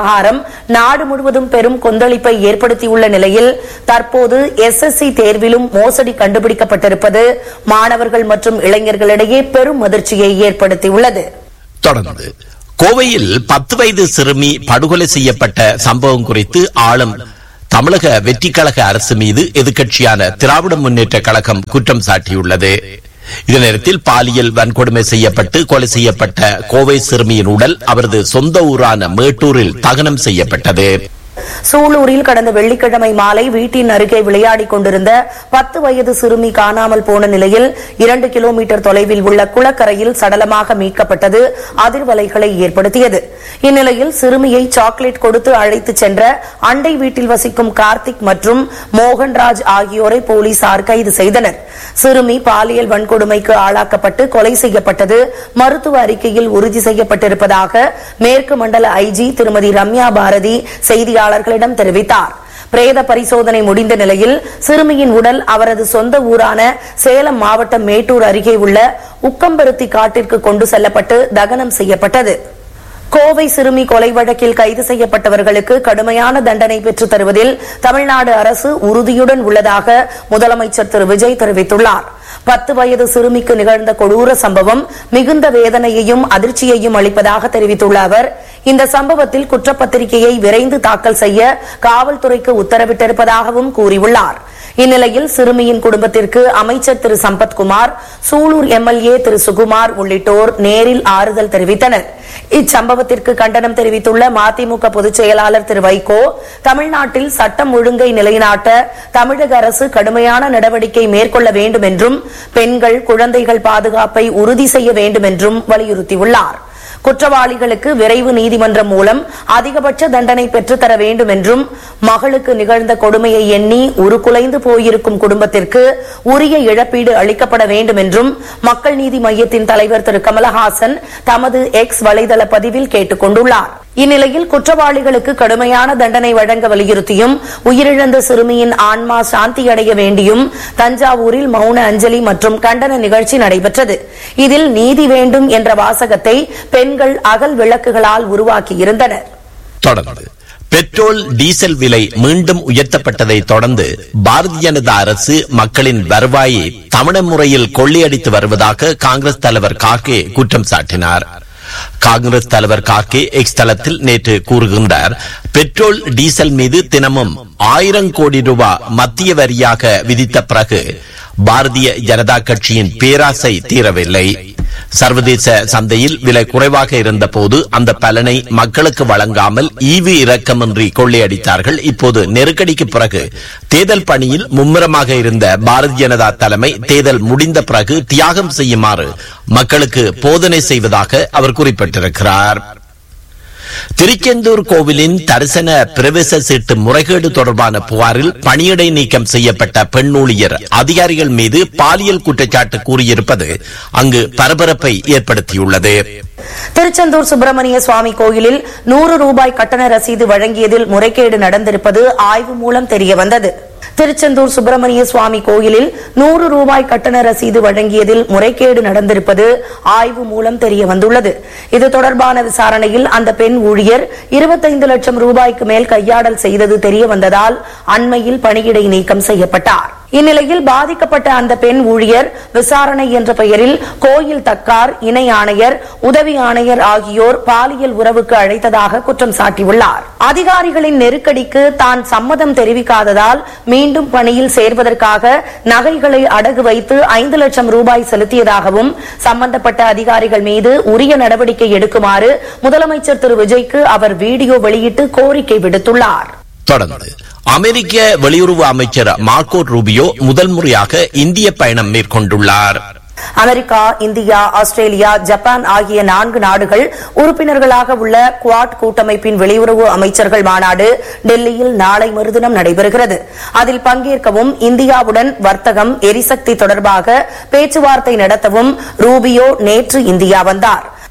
S6: விவகாரம் நாடு முழுவதும் பெரும் கொந்தளிப்பை ஏற்படுத்தியுள்ள நிலையில் தற்போது எஸ்எஸ்சி தேர்விலும் மோசடி கண்டுபிடிக்கப்பட்டிருப்பது மாணவர்கள் மற்றும் இளைஞர்களிடையே பெரும் அதிர்ச்சியை ஏற்படுத்தியுள்ளது
S1: தொடர்ந்து கோவையில் பத்து வயது சிறுமி படுகொலை செய்யப்பட்ட சம்பவம் குறித்து ஆளும் தமிழக வெற்றி கழக அரசு மீது எதிர்க்கட்சியான திராவிட முன்னேற்ற கழகம் குற்றம் சாட்டியுள்ளது இதே நேரத்தில் பாலியல் வன்கொடுமை செய்யப்பட்டு கொலை செய்யப்பட்ட கோவை சிறுமியின் உடல் அவரது சொந்த ஊரான மேட்டூரில் தகனம் செய்யப்பட்டது
S6: சூலூரில் கடந்த வெள்ளிக்கிழமை மாலை வீட்டின் அருகே விளையாடிக் கொண்டிருந்த பத்து வயது சிறுமி காணாமல் போன நிலையில் இரண்டு கிலோமீட்டர் தொலைவில் உள்ள குளக்கரையில் சடலமாக மீட்கப்பட்டது அதிர்வலைகளை ஏற்படுத்தியது இந்நிலையில் சிறுமியை சாக்லேட் கொடுத்து அழைத்துச் சென்ற அண்டை வீட்டில் வசிக்கும் கார்த்திக் மற்றும் மோகன்ராஜ் ஆகியோரை போலீசார் கைது செய்தனர் சிறுமி பாலியல் வன்கொடுமைக்கு ஆளாக்கப்பட்டு கொலை செய்யப்பட்டது மருத்துவ அறிக்கையில் உறுதி செய்யப்பட்டிருப்பதாக மேற்கு மண்டல ஐஜி திருமதி ரம்யா பாரதி செய்தியாளர்களிடம் தெரிவித்தார் பிரேத பரிசோதனை முடிந்த நிலையில் சிறுமியின் உடல் அவரது சொந்த ஊரான சேலம் மாவட்டம் மேட்டூர் அருகே உள்ள உக்கம்பருத்தி காட்டிற்கு கொண்டு செல்லப்பட்டு தகனம் செய்யப்பட்டது கோவை சிறுமி கொலை வழக்கில் கைது செய்யப்பட்டவர்களுக்கு கடுமையான தண்டனை பெற்றுத் தருவதில் தமிழ்நாடு அரசு உறுதியுடன் உள்ளதாக முதலமைச்சர் திரு விஜய் தெரிவித்துள்ளார் பத்து வயது சிறுமிக்கு நிகழ்ந்த கொடூர சம்பவம் மிகுந்த வேதனையையும் அதிர்ச்சியையும் அளிப்பதாக தெரிவித்துள்ள அவர் இந்த சம்பவத்தில் குற்றப்பத்திரிகையை விரைந்து தாக்கல் செய்ய காவல்துறைக்கு உத்தரவிட்டிருப்பதாகவும் கூறியுள்ளார் இந்நிலையில் சிறுமியின் குடும்பத்திற்கு அமைச்சர் திரு சம்பத்குமார் சூலூர் எம்எல்ஏ திரு சுகுமார் உள்ளிட்டோர் நேரில் ஆறுதல் தெரிவித்தனர் இச்சம்பவத்திற்கு கண்டனம் தெரிவித்துள்ள மதிமுக பொதுச் செயலாளர் திரு வைகோ தமிழ்நாட்டில் சட்டம் ஒழுங்கை நிலைநாட்ட தமிழக அரசு கடுமையான நடவடிக்கை மேற்கொள்ள வேண்டும் என்றும் பெண்கள் குழந்தைகள் பாதுகாப்பை உறுதி செய்ய வேண்டும் என்றும் வலியுறுத்தியுள்ளார் குற்றவாளிகளுக்கு விரைவு நீதிமன்றம் மூலம் அதிகபட்ச தண்டனை பெற்றுத்தர வேண்டும் என்றும் மகளுக்கு நிகழ்ந்த கொடுமையை எண்ணி உருக்குலைந்து போயிருக்கும் குடும்பத்திற்கு உரிய இழப்பீடு அளிக்கப்பட வேண்டும் என்றும் மக்கள் நீதி மையத்தின் தலைவர் திரு கமலஹாசன் தமது எக்ஸ் வலைதள பதிவில் கேட்டுக் கொண்டுள்ளார் இந்நிலையில் குற்றவாளிகளுக்கு கடுமையான தண்டனை வழங்க வலியுறுத்தியும் உயிரிழந்த சிறுமியின் ஆன்மா சாந்தியடைய வேண்டியும் தஞ்சாவூரில் மௌன அஞ்சலி மற்றும் கண்டன நிகழ்ச்சி நடைபெற்றது இதில் நீதி வேண்டும் என்ற வாசகத்தை பெண்கள் அகல் விளக்குகளால் உருவாக்கியிருந்தனர்
S1: தொடர்ந்து பெட்ரோல் டீசல் விலை மீண்டும் உயர்த்தப்பட்டதை தொடர்ந்து பாரதிய ஜனதா அரசு மக்களின் வருவாயை தமிழ முறையில் கொள்ளையடித்து வருவதாக காங்கிரஸ் தலைவர் கார்கே குற்றம் சாட்டினார் காங்கிரஸ் தலைவர் கார்கே எக்ஸ் தளத்தில் நேற்று கூறுகின்றார் பெட்ரோல் டீசல் மீது தினமும் ஆயிரம் கோடி ரூபாய் மத்திய வரியாக விதித்த பிறகு பாரதிய ஜனதா கட்சியின் பேராசை தீரவில்லை சர்வதேச சந்தையில் விலை குறைவாக இருந்த போது அந்த பலனை மக்களுக்கு வழங்காமல் ஈவு இரக்கமின்றி கொள்ளையடித்தார்கள் இப்போது நெருக்கடிக்கு பிறகு தேர்தல் பணியில் மும்முரமாக இருந்த பாரதிய ஜனதா தலைமை தேர்தல் முடிந்த பிறகு தியாகம் செய்யுமாறு மக்களுக்கு போதனை செய்வதாக அவர் குறிப்பிட்டிருக்கிறார் திருச்செந்தூர் கோவிலின் தரிசன பிரவேச சீட்டு முறைகேடு தொடர்பான புகாரில் பணியிடை நீக்கம் செய்யப்பட்ட பெண் ஊழியர் அதிகாரிகள் மீது பாலியல் குற்றச்சாட்டு கூறியிருப்பது அங்கு பரபரப்பை ஏற்படுத்தியுள்ளது
S6: திருச்செந்தூர் சுப்பிரமணிய சுவாமி கோயிலில் நூறு ரூபாய் கட்டண ரசீது வழங்கியதில் முறைகேடு நடந்திருப்பது ஆய்வு மூலம் தெரியவந்தது திருச்செந்தூர் சுப்பிரமணிய சுவாமி கோயிலில் நூறு ரூபாய் கட்டண ரசீது வழங்கியதில் முறைகேடு நடந்திருப்பது ஆய்வு மூலம் தெரிய வந்துள்ளது இது தொடர்பான விசாரணையில் அந்த பெண் ஊழியர் இருபத்தைந்து லட்சம் ரூபாய்க்கு மேல் கையாடல் செய்தது தெரிய வந்ததால் அண்மையில் பணியிடை நீக்கம் செய்யப்பட்டார் இந்நிலையில் பாதிக்கப்பட்ட அந்த பெண் ஊழியர் விசாரணை என்ற பெயரில் கோயில் தக்கார் இணை ஆணையர் உதவி ஆணையர் ஆகியோர் பாலியல் உறவுக்கு அழைத்ததாக குற்றம் சாட்டியுள்ளார் அதிகாரிகளின் நெருக்கடிக்கு தான் சம்மதம் தெரிவிக்காததால் மீண்டும் பணியில் சேர்வதற்காக நகைகளை அடகு வைத்து ஐந்து லட்சம் ரூபாய் செலுத்தியதாகவும் சம்பந்தப்பட்ட அதிகாரிகள் மீது உரிய நடவடிக்கை எடுக்குமாறு முதலமைச்சர் திரு விஜய்க்கு அவர் வீடியோ வெளியிட்டு கோரிக்கை விடுத்துள்ளார்
S1: தொடர்ந்து அமெரிக்க வெளியுறவு அமைச்சர் மார்க்கோ ரூபியோ முதல் முறையாக இந்திய பயணம் மேற்கொண்டுள்ளார்
S6: அமெரிக்கா இந்தியா ஆஸ்திரேலியா ஜப்பான் ஆகிய நான்கு நாடுகள் உறுப்பினர்களாக உள்ள குவாட் கூட்டமைப்பின் வெளியுறவு அமைச்சர்கள் மாநாடு டெல்லியில் நாளை மறுதினம் நடைபெறுகிறது அதில் பங்கேற்கவும் இந்தியாவுடன் வர்த்தகம் எரிசக்தி தொடர்பாக பேச்சுவார்த்தை நடத்தவும் ரூபியோ நேற்று இந்தியா வந்தார்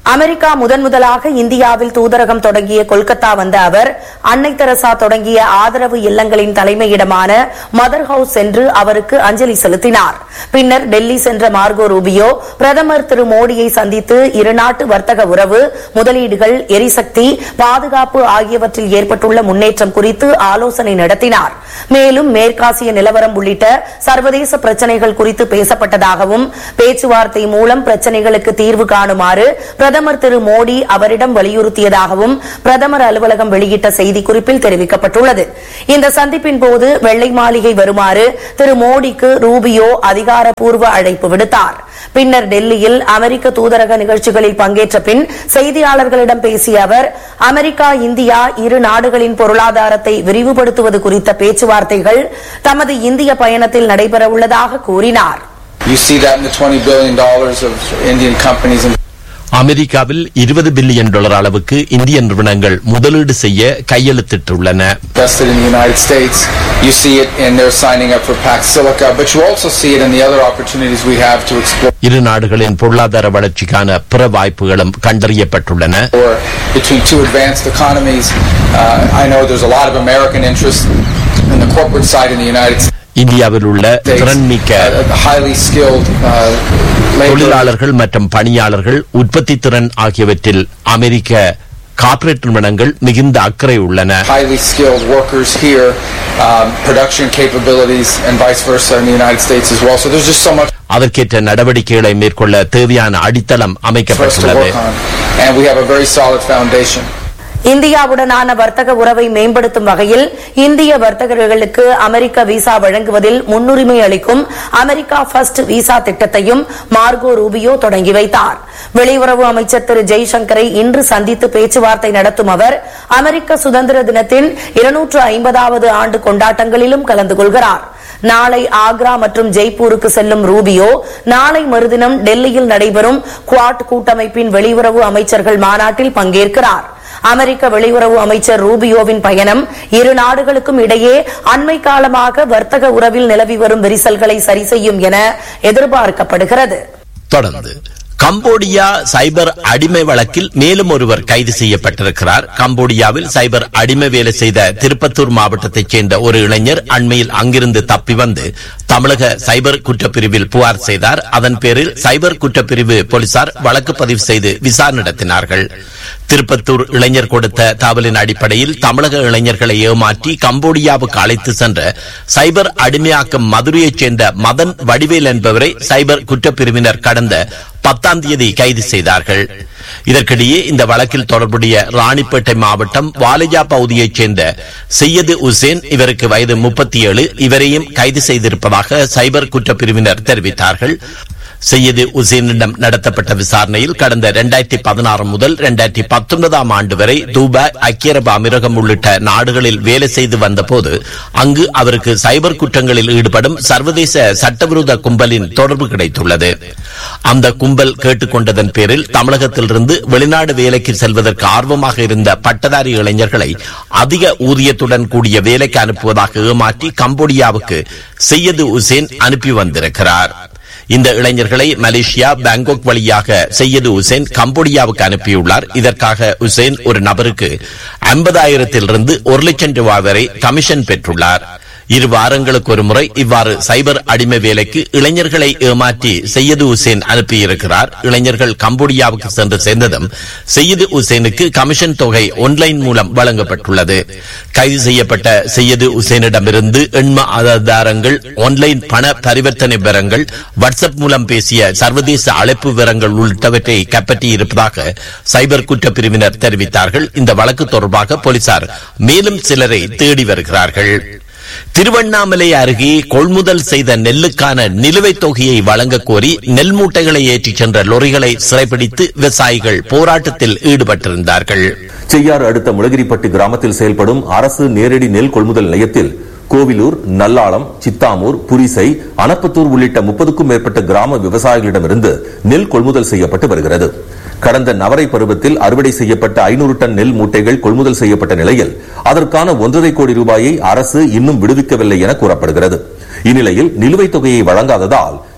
S6: அமெரிக்கா முதன் முதலாக இந்தியாவில் தூதரகம் தொடங்கிய கொல்கத்தா வந்த அவர் அன்னை தெரசா தொடங்கிய ஆதரவு இல்லங்களின் தலைமையிடமான மதர் ஹவுஸ் சென்று அவருக்கு அஞ்சலி செலுத்தினார் பின்னர் டெல்லி சென்ற மார்கோ ரூபியோ பிரதமர் திரு மோடியை சந்தித்து இருநாட்டு வர்த்தக உறவு முதலீடுகள் எரிசக்தி பாதுகாப்பு ஆகியவற்றில் ஏற்பட்டுள்ள முன்னேற்றம் குறித்து ஆலோசனை நடத்தினார் மேலும் மேற்காசிய நிலவரம் உள்ளிட்ட சர்வதேச பிரச்சனைகள் குறித்து பேசப்பட்டதாகவும் பேச்சுவார்த்தை மூலம் பிரச்சனைகளுக்கு தீர்வு காணுமாறு பிரதமர் திரு மோடி அவரிடம் வலியுறுத்தியதாகவும் பிரதமர் அலுவலகம் வெளியிட்ட செய்திக்குறிப்பில் தெரிவிக்கப்பட்டுள்ளது இந்த சந்திப்பின் போது வெள்ளை மாளிகை வருமாறு திரு மோடிக்கு ரூபியோ அதிகாரப்பூர்வ அழைப்பு விடுத்தார் பின்னர் டெல்லியில் அமெரிக்க தூதரக நிகழ்ச்சிகளில் பங்கேற்ற பின் செய்தியாளர்களிடம் பேசிய அவர் அமெரிக்கா இந்தியா இரு நாடுகளின் பொருளாதாரத்தை விரிவுபடுத்துவது குறித்த பேச்சுவார்த்தைகள் தமது இந்திய பயணத்தில் நடைபெறவுள்ளதாக கூறினார்
S7: You see that in the $20 billion of Indian companies and
S1: அமெரிக்காவில் இருபது பில்லியன் டாலர் அளவுக்கு இந்திய நிறுவனங்கள் முதலீடு செய்ய கையெழுத்திட்டுள்ளன
S7: invested in the United States. You see it in their signing up for Pax Silica, but you also see it in the other opportunities we have to explore
S1: இரு நாடுகளின் பொருளாதார வளர்ச்சிக்கான பிற வாய்ப்புகளும் கண்டறியப்பட்டுள்ளன
S7: between two advanced economies. Uh, I know there's a lot of American interest in the corporate side in the United States.
S1: இந்தியாவில் உள்ள திறன்மிக்க
S7: Uh, highly skilled uh, labor.
S1: தொழிலாளர்கள் மற்றும் பணியாளர்கள் உற்பத்தி திறன் ஆகியவற்றில் அமெரிக்க கார்ப்பரேட் நிறுவனங்கள் மிகுந்த அக்கறை உள்ளன
S7: highly skilled workers here, um, production capabilities, and vice versa in the United States as well. So there's just so much
S1: அதற்கேற்ற நடவடிக்கைகளை மேற்கொள்ள தேவையான அடித்தளம்
S7: for us to
S1: அமைக்கப்பட்டுள்ளது
S7: work on, and we have a very solid foundation.
S6: இந்தியாவுடனான வர்த்தக உறவை மேம்படுத்தும் வகையில் இந்திய வர்த்தகர்களுக்கு அமெரிக்க விசா வழங்குவதில் முன்னுரிமை அளிக்கும் அமெரிக்கா ஃபர்ஸ்ட் விசா திட்டத்தையும் மார்கோ ரூபியோ தொடங்கி வைத்தார் வெளியுறவு அமைச்சர் திரு ஜெய்சங்கரை இன்று சந்தித்து பேச்சுவார்த்தை நடத்தும் அவர் அமெரிக்க சுதந்திர தினத்தின் இருநூற்று ஐம்பதாவது ஆண்டு கொண்டாட்டங்களிலும் கலந்து கொள்கிறார் நாளை ஆக்ரா மற்றும் ஜெய்ப்பூருக்கு செல்லும் ரூபியோ நாளை மறுதினம் டெல்லியில் நடைபெறும் குவாட் கூட்டமைப்பின் வெளியுறவு அமைச்சர்கள் மாநாட்டில் பங்கேற்கிறார் அமெரிக்க வெளியுறவு அமைச்சர் ரூபியோவின் பயணம் இரு நாடுகளுக்கும் இடையே அண்மை காலமாக வர்த்தக உறவில் நிலவி வரும் விரிசல்களை சரி செய்யும் என எதிர்பார்க்கப்படுகிறது
S1: தொடர்ந்து கம்போடியா சைபர் அடிமை வழக்கில் மேலும் ஒருவர் கைது செய்யப்பட்டிருக்கிறார் கம்போடியாவில் சைபர் அடிமை வேலை செய்த திருப்பத்தூர் மாவட்டத்தைச் சேர்ந்த ஒரு இளைஞர் அண்மையில் அங்கிருந்து தப்பி வந்து தமிழக சைபர் குற்றப்பிரிவில் புகார் செய்தார் அதன் பேரில் சைபர் குற்றப்பிரிவு போலீசார் வழக்கு பதிவு செய்து விசாரணை நடத்தினார்கள் திருப்பத்தூர் இளைஞர் கொடுத்த தகவலின் அடிப்படையில் தமிழக இளைஞர்களை ஏமாற்றி கம்போடியாவுக்கு அழைத்து சென்ற சைபர் அடிமையாக்கும் மதுரையைச் சேர்ந்த மதன் வடிவேல் என்பவரை சைபர் குற்றப்பிரிவினர் கடந்த பத்தாம் தேதி கைது செய்தார்கள் இதற்கிடையே இந்த வழக்கில் தொடர்புடைய ராணிப்பேட்டை மாவட்டம் வாலிஜா பகுதியைச் சேர்ந்த செய்யது உசேன் இவருக்கு வயது முப்பத்தி ஏழு இவரையும் கைது செய்திருப்பதாக சைபர் குற்றப்பிரிவினர் தெரிவித்தார்கள் செய்யது உசேனிடம் நடத்தப்பட்ட விசாரணையில் கடந்த இரண்டாயிரத்தி பதினாறு முதல் இரண்டாயிரத்தி பத்தொன்பதாம் ஆண்டு வரை துபாய் ஐக்கிய அரபு அமீரகம் உள்ளிட்ட நாடுகளில் வேலை செய்து வந்தபோது அங்கு அவருக்கு சைபர் குற்றங்களில் ஈடுபடும் சர்வதேச சட்டவிரோத கும்பலின் தொடர்பு கிடைத்துள்ளது அந்த கும்பல் கேட்டுக்கொண்டதன் பேரில் தமிழகத்திலிருந்து வெளிநாடு வேலைக்கு செல்வதற்கு ஆர்வமாக இருந்த பட்டதாரி இளைஞர்களை அதிக ஊதியத்துடன் கூடிய வேலைக்கு அனுப்புவதாக ஏமாற்றி கம்போடியாவுக்கு செய்யது உசேன் அனுப்பி வந்திருக்கிறார் இந்த இளைஞர்களை மலேசியா பாங்காக் வழியாக செய்யது உசேன் கம்போடியாவுக்கு அனுப்பியுள்ளார் இதற்காக உசேன் ஒரு நபருக்கு ஐம்பதாயிரத்திலிருந்து ஒரு லட்சம் ரூபாய் வரை கமிஷன் பெற்றுள்ளார் இரு வாரங்களுக்கு ஒரு முறை இவ்வாறு சைபர் அடிமை வேலைக்கு இளைஞர்களை ஏமாற்றி செய்யது உசேன் அனுப்பியிருக்கிறார் இளைஞர்கள் கம்போடியாவுக்கு சென்று சேர்ந்ததும் செய்யது உசேனுக்கு கமிஷன் தொகை ஒன்லைன் மூலம் வழங்கப்பட்டுள்ளது கைது செய்யப்பட்ட செய்யது உசேனிடமிருந்து எண்ம ஆதாரங்கள் ஆன்லைன் பண பரிவர்த்தனை விவரங்கள் வாட்ஸ்அப் மூலம் பேசிய சர்வதேச அழைப்பு விவரங்கள் உள்ளிட்டவற்றை கைப்பற்றி இருப்பதாக சைபர் குற்றப்பிரிவினர் தெரிவித்தார்கள் இந்த வழக்கு தொடர்பாக போலீசார் மேலும் சிலரை தேடி வருகிறார்கள் திருவண்ணாமலை அருகே கொள்முதல் செய்த நெல்லுக்கான நிலுவைத் தொகையை வழங்க கோரி நெல் மூட்டைகளை ஏற்றிச் சென்ற லொரிகளை சிறைப்பிடித்து விவசாயிகள் போராட்டத்தில் ஈடுபட்டிருந்தார்கள்
S3: செய்யாறு அடுத்த முளகிரிப்பட்டு கிராமத்தில் செயல்படும் அரசு நேரடி நெல் கொள்முதல் நிலையத்தில் கோவிலூர் நல்லாளம் சித்தாமூர் புரிசை அனப்பத்தூர் உள்ளிட்ட முப்பதுக்கும் மேற்பட்ட கிராம விவசாயிகளிடமிருந்து நெல் கொள்முதல் செய்யப்பட்டு வருகிறது கடந்த நவரை பருவத்தில் அறுவடை செய்யப்பட்ட ஐநூறு டன் நெல் மூட்டைகள் கொள்முதல் செய்யப்பட்ட நிலையில் அதற்கான ஒன்றரை கோடி ரூபாயை அரசு இன்னும் விடுவிக்கவில்லை என கூறப்படுகிறது இந்நிலையில் நிலுவைத் தொகையை வழங்காததால்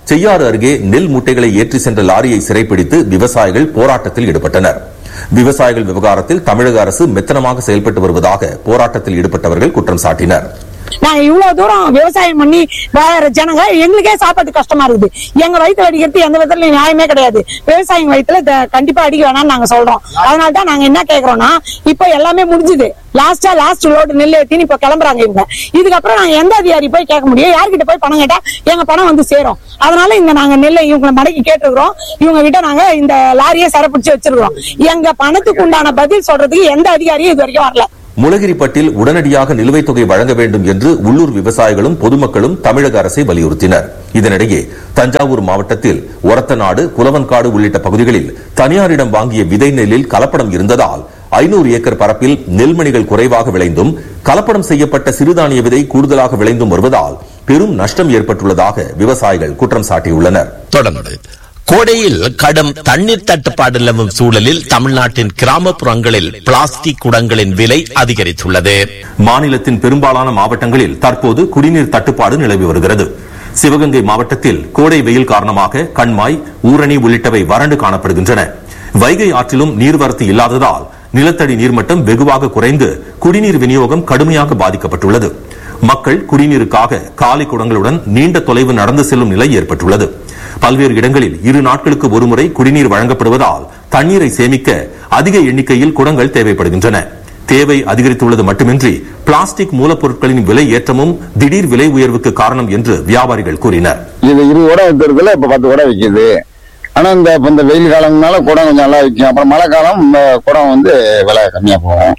S3: செய்யாறு அருகே நெல் மூட்டைகளை ஏற்றி சென்ற லாரியை சிறைப்பிடித்து விவசாயிகள் போராட்டத்தில் ஈடுபட்டனர் விவசாயிகள் விவகாரத்தில் தமிழக அரசு மெத்தனமாக செயல்பட்டு வருவதாக போராட்டத்தில் ஈடுபட்டவர்கள் குற்றம் சாட்டினர்
S8: நாங்க இவ்வளவு தூரம் விவசாயம் பண்ணி வாழற ஜனங்க எங்களுக்கே சாப்பாட்டு கஷ்டமா இருக்குது எங்க வயித்துல அடிக்கிறது எந்த விதத்துல நியாயமே கிடையாது விவசாயிங்க வயித்துல த- கண்டிப்பா அடிக்க வேணாம்னு நாங்க சொல்றோம் அதனால தான் நாங்க என்ன கேக்குறோம்னா இப்ப எல்லாமே முடிஞ்சுது லாஸ்டா லாஸ்ட் லோடு நெல் ஏத்தின்னு இப்ப கிளம்புறாங்க இவங்க இதுக்கப்புறம் நாங்க எந்த அதிகாரி போய் கேட்க முடியும் யார்கிட்ட போய் பணம் கேட்டா எங்க பணம் வந்து சேரும் அதனால இந்த நாங்க நெல்லை இவங்க மடக்கி கேட்டுக்கிறோம் இவங்க கிட்ட நாங்க இந்த லாரியை சிறப்பிடிச்சு வச்சிருக்கிறோம் எங்க பணத்துக்கு உண்டான பதில் சொல்றதுக்கு எந்த அதிகாரியும் இது வரைக்கும் வரல
S3: முளகிரிப்பட்டில் உடனடியாக நிலுவைத் தொகை வழங்க வேண்டும் என்று உள்ளூர் விவசாயிகளும் பொதுமக்களும் தமிழக அரசை வலியுறுத்தினர் இதனிடையே தஞ்சாவூர் மாவட்டத்தில் ஒரத்தநாடு குலவன்காடு உள்ளிட்ட பகுதிகளில் தனியாரிடம் வாங்கிய விதை நெல்லில் கலப்படம் இருந்ததால் ஐநூறு ஏக்கர் பரப்பில் நெல்மணிகள் குறைவாக விளைந்தும் கலப்படம் செய்யப்பட்ட சிறுதானிய விதை கூடுதலாக விளைந்தும் வருவதால் பெரும் நஷ்டம் ஏற்பட்டுள்ளதாக விவசாயிகள் குற்றம் சாட்டியுள்ளனர்
S1: தொடர்ந்து கோடையில் கடும் தண்ணீர் தட்டுப்பாடு நிலவும் சூழலில் தமிழ்நாட்டின் கிராமப்புறங்களில் பிளாஸ்டிக் குடங்களின் விலை அதிகரித்துள்ளது
S3: மாநிலத்தின் பெரும்பாலான மாவட்டங்களில் தற்போது குடிநீர் தட்டுப்பாடு நிலவி வருகிறது சிவகங்கை மாவட்டத்தில் கோடை வெயில் காரணமாக கண்மாய் ஊரணி உள்ளிட்டவை வறண்டு காணப்படுகின்றன வைகை ஆற்றிலும் நீர்வரத்து இல்லாததால் நிலத்தடி நீர்மட்டம் வெகுவாக குறைந்து குடிநீர் விநியோகம் கடுமையாக பாதிக்கப்பட்டுள்ளது மக்கள் குடிநீருக்காக காலி குடங்களுடன் நீண்ட தொலைவு நடந்து செல்லும் நிலை ஏற்பட்டுள்ளது பல்வேறு இடங்களில் இரு நாட்களுக்கு ஒருமுறை குடிநீர் வழங்கப்படுவதால் தண்ணீரை சேமிக்க அதிக எண்ணிக்கையில் குடங்கள் தேவைப்படுகின்றன தேவை அதிகரித்துள்ளது மட்டுமின்றி பிளாஸ்டிக் மூலப்பொருட்களின் விலை ஏற்றமும் திடீர் விலை உயர்வுக்கு காரணம் என்று வியாபாரிகள் கூறினர்
S9: இது இருபது குடம் விற்கிறதுல இப்ப பத்து குடம் விற்கிது ஆனா இந்த இப்ப இந்த வெயில் காலம்னால குடம் கொஞ்சம் நல்லா விற்கும் அப்புறம் மழை காலம் இந்த குடம் வந்து விலை கம்மியா போகும்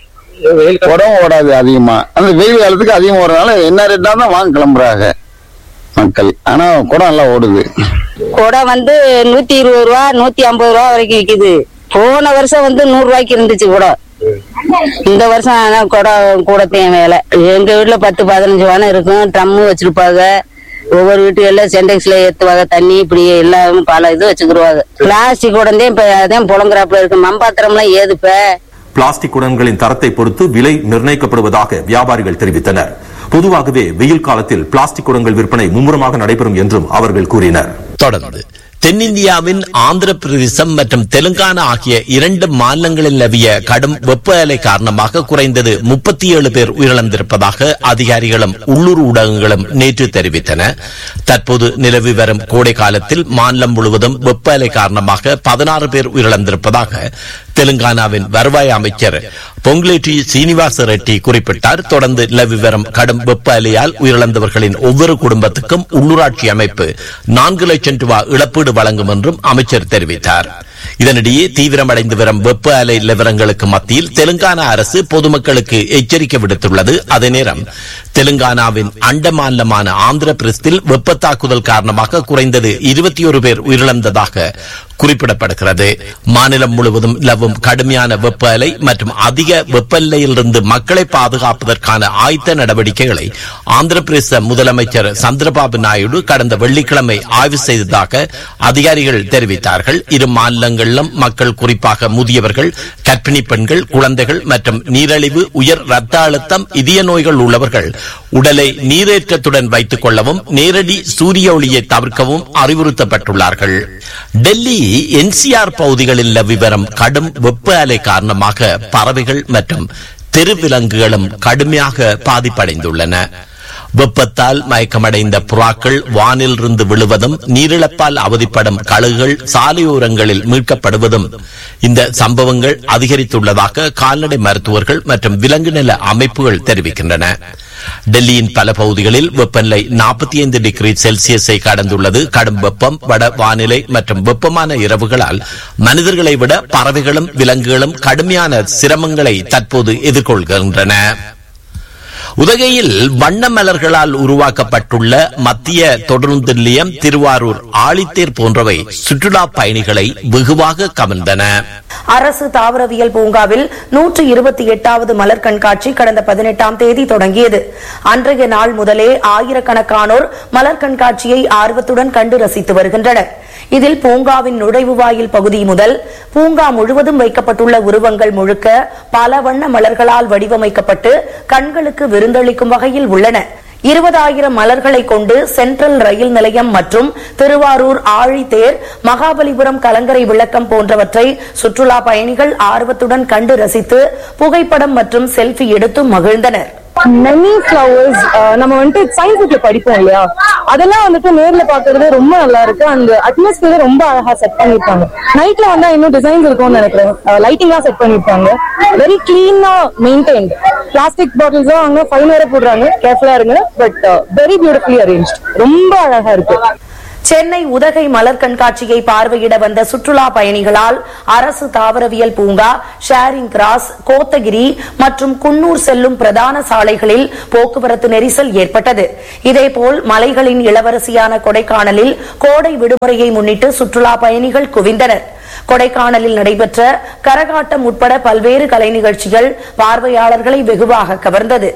S9: குடம் ஓடாது அதிகமா அந்த வெயில் காலத்துக்கு அதிகம் ஓடுறதுனால என்ன ரேட்டா தான் வாங்க கிளம்புறாங்க மக்கள் ஆனா குடம் நல்லா ஓடுது
S10: குடம் வந்து நூத்தி இருபது ரூபா நூத்தி ஐம்பது ரூபா வரைக்கும் விக்குது போன வருஷம் வந்து நூறு ரூபாய்க்கு இருந்துச்சு குடம் இந்த வருஷம் ஆனா குடம் கூடத்தையும் வேலை எங்க வீட்டுல பத்து பதினஞ்சு வானம் இருக்கும் ட்ரம்மு வச்சிருப்பாங்க ஒவ்வொரு வீட்டுகள்ல சென்டெக்ஸ்ல ஏத்துவாங்க தண்ணி இப்படி எல்லாம் பல இது வச்சுக்கிருவாங்க பிளாஸ்டிக் குடந்தே இப்ப அதான் புலங்குறாப்புல இருக்கு மம்பாத்திரம்லாம் ஏது இப்ப
S3: பிளாஸ்டிக் குடங்களின் தரத்தை பொறுத்து விலை நிர்ணயிக்கப்படுவதாக வியாபாரிகள் தெரிவித்தனர் பொதுவாகவே வெயில் காலத்தில் பிளாஸ்டிக் குடங்கள் விற்பனை மும்முரமாக நடைபெறும் என்றும் அவர்கள் கூறினர்
S1: தொடர்ந்து தென்னிந்தியாவின் ஆந்திர பிரதேசம் மற்றும் தெலுங்கானா ஆகிய இரண்டு மாநிலங்களில் நிலவிய கடும் வெப்ப அலை காரணமாக குறைந்தது முப்பத்தி ஏழு பேர் உயிரிழந்திருப்பதாக அதிகாரிகளும் உள்ளூர் ஊடகங்களும் நேற்று தெரிவித்தன தற்போது நிலவி வரும் கோடை காலத்தில் மாநிலம் முழுவதும் வெப்ப அலை காரணமாக பதினாறு பேர் உயிரிழந்திருப்பதாக தெலுங்கானாவின் வருவாய் அமைச்சர் பொங்குலேட்டி சீனிவாச ரெட்டி குறிப்பிட்டார் தொடர்ந்து நிலவி வரும் கடும் வெப்ப அலையால் உயிரிழந்தவர்களின் ஒவ்வொரு குடும்பத்துக்கும் உள்ளூராட்சி அமைப்பு நான்கு லட்சம் ரூபாய் இழப்பீடு வழங்கும் என்றும் அமைச்சர் தெரிவித்தார் இதனிடையே தீவிரமடைந்து வரும் வெப்ப அலை நிலவரங்களுக்கு மத்தியில் தெலுங்கானா அரசு பொதுமக்களுக்கு எச்சரிக்கை விடுத்துள்ளது அதே நேரம் தெலுங்கானாவின் அண்ட மாநிலமான ஆந்திர பிரதேசத்தில் வெப்ப தாக்குதல் காரணமாக குறைந்தது இருபத்தி ஒரு பேர் உயிரிழந்ததாக குறிப்பிடப்படுகிறது மாநிலம் முழுவதும் நிலவும் கடுமையான வெப்ப அலை மற்றும் அதிக வெப்பநிலையிலிருந்து மக்களை பாதுகாப்பதற்கான ஆயத்த நடவடிக்கைகளை ஆந்திர பிரதேச முதலமைச்சர் சந்திரபாபு நாயுடு கடந்த வெள்ளிக்கிழமை ஆய்வு செய்ததாக அதிகாரிகள் தெரிவித்தார்கள் இரு மாநிலங்களிலும் மக்கள் குறிப்பாக முதியவர்கள் கர்ப்பிணி பெண்கள் குழந்தைகள் மற்றும் நீரிழிவு உயர் ரத்த அழுத்தம் இதய நோய்கள் உள்ளவர்கள் உடலை நீரேற்றத்துடன் வைத்துக் கொள்ளவும் நேரடி சூரிய ஒளியை தவிர்க்கவும் அறிவுறுத்தப்பட்டுள்ளார்கள் டெல்லி என்சிஆர் பகுதிகளில் விவரம் கடும் வெப்ப அலை காரணமாக பறவைகள் மற்றும் தெருவிலங்குகளும் கடுமையாக பாதிப்படைந்துள்ளன வெப்பத்தால் மயக்கமடைந்த புறாக்கள் வானில் இருந்து விழுவதும் நீரிழப்பால் அவதிப்படும் கழுகுகள் சாலையோரங்களில் மீட்கப்படுவதும் இந்த சம்பவங்கள் அதிகரித்துள்ளதாக கால்நடை மருத்துவர்கள் மற்றும் விலங்கு நல அமைப்புகள் தெரிவிக்கின்றன டெல்லியின் பல பகுதிகளில் வெப்பநிலை நாற்பத்தி ஐந்து டிகிரி செல்சியஸை கடந்துள்ளது கடும் வெப்பம் வட வானிலை மற்றும் வெப்பமான இரவுகளால் மனிதர்களை விட பறவைகளும் விலங்குகளும் கடுமையான சிரமங்களை தற்போது எதிர்கொள்கின்றன உதகையில் வண்ண மலர்களால் உருவாக்கப்பட்டுள்ள மத்திய தொடருந்து நிலையம் திருவாரூர் ஆழித்தேர் போன்றவை சுற்றுலா பயணிகளை வெகுவாக கவர்ந்தன
S6: அரசு தாவரவியல் பூங்காவில் நூற்று இருபத்தி எட்டாவது மலர் கண்காட்சி கடந்த பதினெட்டாம் தேதி தொடங்கியது அன்றைய நாள் முதலே ஆயிரக்கணக்கானோர் மலர் கண்காட்சியை ஆர்வத்துடன் கண்டு ரசித்து வருகின்றனர் இதில் பூங்காவின் நுழைவு வாயில் பகுதி முதல் பூங்கா முழுவதும் வைக்கப்பட்டுள்ள உருவங்கள் முழுக்க பல வண்ண மலர்களால் வடிவமைக்கப்பட்டு கண்களுக்கு விருந்தளிக்கும் வகையில் உள்ளன இருபதாயிரம் மலர்களை கொண்டு சென்ட்ரல் ரயில் நிலையம் மற்றும் திருவாரூர் ஆழித்தேர் மகாபலிபுரம் கலங்கரை விளக்கம் போன்றவற்றை சுற்றுலா பயணிகள் ஆர்வத்துடன் கண்டு ரசித்து புகைப்படம் மற்றும் செல்ஃபி எடுத்து மகிழ்ந்தனர்
S11: மெனி ஃபிளவர்ஸ் நம்ம வந்துட்டு சயின்ஸ் புக்ல படிப்போம் இல்லையா அதெல்லாம் வந்துட்டு நேர்ல பாக்குறது ரொம்ப நல்லா இருக்கு அந்த அட்மாஸ்பியர் ரொம்ப அழகா செட் பண்ணிருப்பாங்க நைட்ல வந்தா இன்னும் டிசைன்ஸ் இருக்கும்னு நினைக்கிறேன் லைட்டிங்கா செட் பண்ணிருப்பாங்க வெரி கிளீனா மெயின்டைன்ட் பிளாஸ்டிக் பாட்டில்ஸ் அங்க ஃபைன் வேற போடுறாங்க கேர்ஃபுல்லா இருங்க பட் வெரி பியூட்டிஃபுல்லி அரேஞ்ச் ரொம்ப அழகா இருக்கு
S6: சென்னை உதகை மலர் கண்காட்சியை பார்வையிட வந்த சுற்றுலா பயணிகளால் அரசு தாவரவியல் பூங்கா ஷேரிங் கிராஸ் கோத்தகிரி மற்றும் குன்னூர் செல்லும் பிரதான சாலைகளில் போக்குவரத்து நெரிசல் ஏற்பட்டது இதேபோல் மலைகளின் இளவரசியான கொடைக்கானலில் கோடை விடுமுறையை முன்னிட்டு சுற்றுலா பயணிகள் குவிந்தனர் கொடைக்கானலில் நடைபெற்ற கரகாட்டம் உட்பட பல்வேறு கலை நிகழ்ச்சிகள் பார்வையாளர்களை வெகுவாக கவர்ந்தது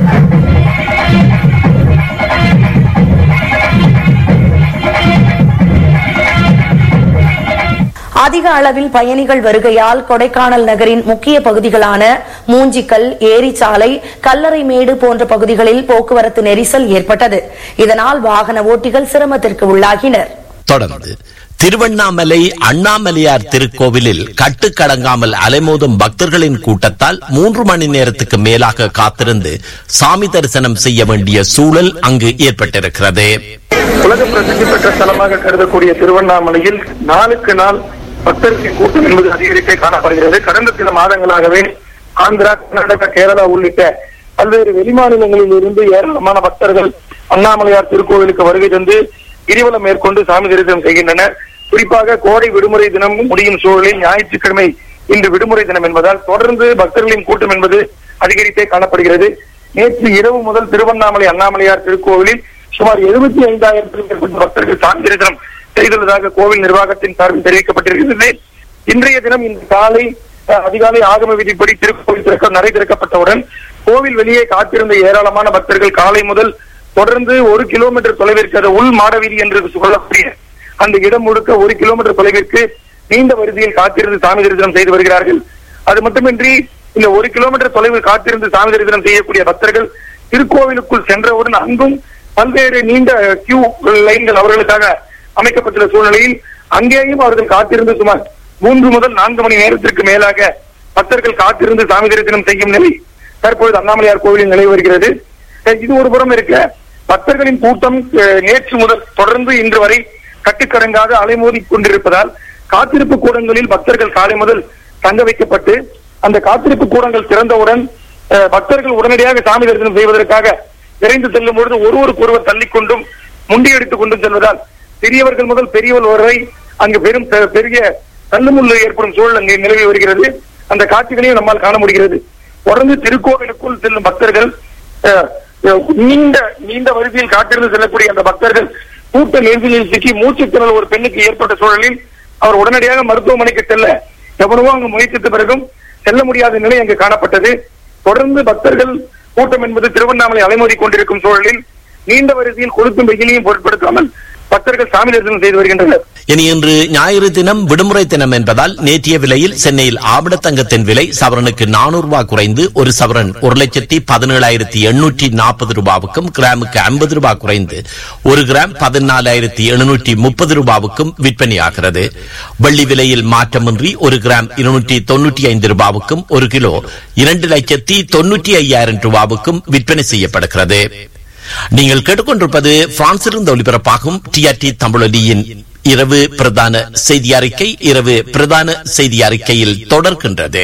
S6: அதிக அளவில் பயணிகள் வருகையால் கொடைக்கானல் நகரின் முக்கிய பகுதிகளான மூஞ்சிக்கல் ஏரிச்சாலை கல்லறைமேடு போன்ற பகுதிகளில் போக்குவரத்து நெரிசல் ஏற்பட்டது இதனால் வாகன ஓட்டிகள் சிரமத்திற்கு உள்ளாகினர்
S1: தொடர்ந்து திருவண்ணாமலை அண்ணாமலையார் திருக்கோவிலில் கட்டுக்கடங்காமல் அலைமோதும் பக்தர்களின் கூட்டத்தால் மூன்று மணி நேரத்துக்கு மேலாக காத்திருந்து சாமி தரிசனம் செய்ய வேண்டிய சூழல் அங்கு ஏற்பட்டிருக்கிறது
S12: உலக பிரசித்தி பெற்ற ஸ்தலமாக கருதக்கூடிய திருவண்ணாமலையில் நாளுக்கு நாள் பக்தர்களின் கூட்டம் என்பது அதிகரித்தே காணப்படுகிறது கடந்த சில மாதங்களாகவே ஆந்திரா கர்நாடகா கேரளா உள்ளிட்ட பல்வேறு வெளிமாநிலங்களில் இருந்து ஏராளமான பக்தர்கள் அண்ணாமலையார் திருக்கோவிலுக்கு வருகை தந்து கிரிவலம் மேற்கொண்டு சாமி தரிசனம் செய்கின்றனர் குறிப்பாக கோடை விடுமுறை தினம் முடியும் சூழலில் ஞாயிற்றுக்கிழமை இன்று விடுமுறை தினம் என்பதால் தொடர்ந்து பக்தர்களின் கூட்டம் என்பது அதிகரித்தே காணப்படுகிறது நேற்று இரவு முதல் திருவண்ணாமலை அண்ணாமலையார் திருக்கோவிலில் சுமார் எழுபத்தி ஐந்தாயிரத்திற்கும் மேற்பட்ட பக்தர்கள் சாமி தரிசனம் செய்துள்ளதாக கோவில் நிர்வாகத்தின் சார்பில் தெரிவிக்கப்பட்டிருக்கிறது இன்றைய தினம் இன்று காலை அஹ், அதிகாலை ஆகம விதிப்படி திருக்கோவில் திறக்க நடை திறக்கப்பட்டவுடன் கோவில் வெளியே காத்திருந்த ஏராளமான பக்தர்கள் காலை முதல் தொடர்ந்து ஒரு கிலோமீட்டர் தொலைவிற்கு அது உள் மாடவீதி என்று சொல்லக்கூடிய அந்த இடம் முழுக்க ஒரு கிலோமீட்டர் தொலைவிற்கு நீண்ட வரிசையில் காத்திருந்து சாமி தரிசனம் செய்து வருகிறார்கள் அது மட்டுமின்றி இந்த ஒரு கிலோமீட்டர் தொலைவில் காத்திருந்து சாமி தரிசனம் செய்யக்கூடிய பக்தர்கள் திருக்கோவிலுக்குள் சென்றவுடன் அங்கும் பல்வேறு நீண்ட கியூ லைன்கள் அவர்களுக்காக அமைக்கப்பட்டுள்ள சூழ்நிலையில் அங்கேயும் அவர்கள் காத்திருந்து சுமார் மூன்று முதல் நான்கு மணி நேரத்திற்கு மேலாக பக்தர்கள் காத்திருந்து சாமி தரிசனம் செய்யும் நிலை தற்பொழுது அண்ணாமலையார் கோவிலில் நிலை வருகிறது அஹ் இது ஒரு புறம் இருக்க பக்தர்களின் கூட்டம் அஹ், நேற்று முதல் தொடர்ந்து இன்று வரை கட்டுக்கடங்காத அலைமோதி கொண்டிருப்பதால் காத்திருப்பு கூடங்களில் பக்தர்கள் காலை முதல் தங்க வைக்கப்பட்டு அந்த காத்திருப்பு கூடங்கள் திறந்தவுடன் அஹ், பக்தர்கள் உடனடியாக சாமி தரிசனம் செய்வதற்காக விரைந்து செல்லும் பொழுது ஒருவருக்கு ஒருவர் தள்ளிக்கொண்டும் முண்டியடித்துக் கொண்டும் செல்வதால் சிறியவர்கள் முதல் பெரியவர் வரை அங்கு பெரும் பெ- பெரிய தள்ளுமுள்ளு ஏற்படும் சூழல் அங்கே நிலவி வருகிறது அந்த காட்சிகளையும் நம்மால் காண முடிகிறது தொடர்ந்து திருக்கோவிலுக்குள் செல்லும் பக்தர்கள் அஹ், அஹ், நீண்ட நீண்ட வரிசையில் காத்திருந்து செல்லக்கூடிய அந்த பக்தர்கள் கூட்ட நெரிசலில் சிக்கி மூச்சுத்திணறல் ஒரு பெண்ணுக்கு ஏற்பட்ட சூழலில் அவர் உடனடியாக மருத்துவமனைக்கு செல்ல எவனவோ அங்கு முயற்சித்த பிறகும் செல்ல முடியாத நிலை அங்கு காணப்பட்டது தொடர்ந்து பக்தர்கள் கூட்டம் என்பது திருவண்ணாமலை அலைமோதி கொண்டிருக்கும் சூழலில் நீண்ட வரிசையில் கொளுத்தும் வெயிலையும் பொருட்படுத்தாமல் பக்தர்கள் சாமி தரிசனம் செய்து வருகின்றனர்
S1: இனி இன்று ஞாயிறு தினம் விடுமுறை தினம் என்பதால் நேற்றைய விலையில் சென்னையில் ஆபணத்தங்கத்தின் விலை சவரனுக்கு நானூறு ரூபாய் குறைந்து ஒரு சவரன் ஒரு லட்சத்தி பதினேழாயிரத்தி எண்ணூற்றி நாற்பது ரூபாவுக்கும் கிராமுக்கு ஐம்பது ரூபாய் குறைந்து ஒரு கிராம் பதினாலாயிரத்தி எழுநூற்றி முப்பது ரூபாவுக்கும் விற்பனையாகிறது வெள்ளி விலையில் மாற்றமின்றி ஒரு கிராம் இருநூற்றி தொன்னூற்றி ஐந்து ரூபாவுக்கும் ஒரு கிலோ இரண்டு லட்சத்தி தொன்னூற்றி ஐயாயிரம் ரூபாவுக்கும் விற்பனை செய்யப்படுகிறது நீங்கள் கேட்டுக்கொண்டிருப்பது பிரான்சிலிருந்து ஒலிபரப்பாகும் டிஆர்டி தமிழொலியின் இரவு பிரதான செய்தி அறிக்கை இரவு பிரதான செய்தி அறிக்கையில் தொடர்கின்றது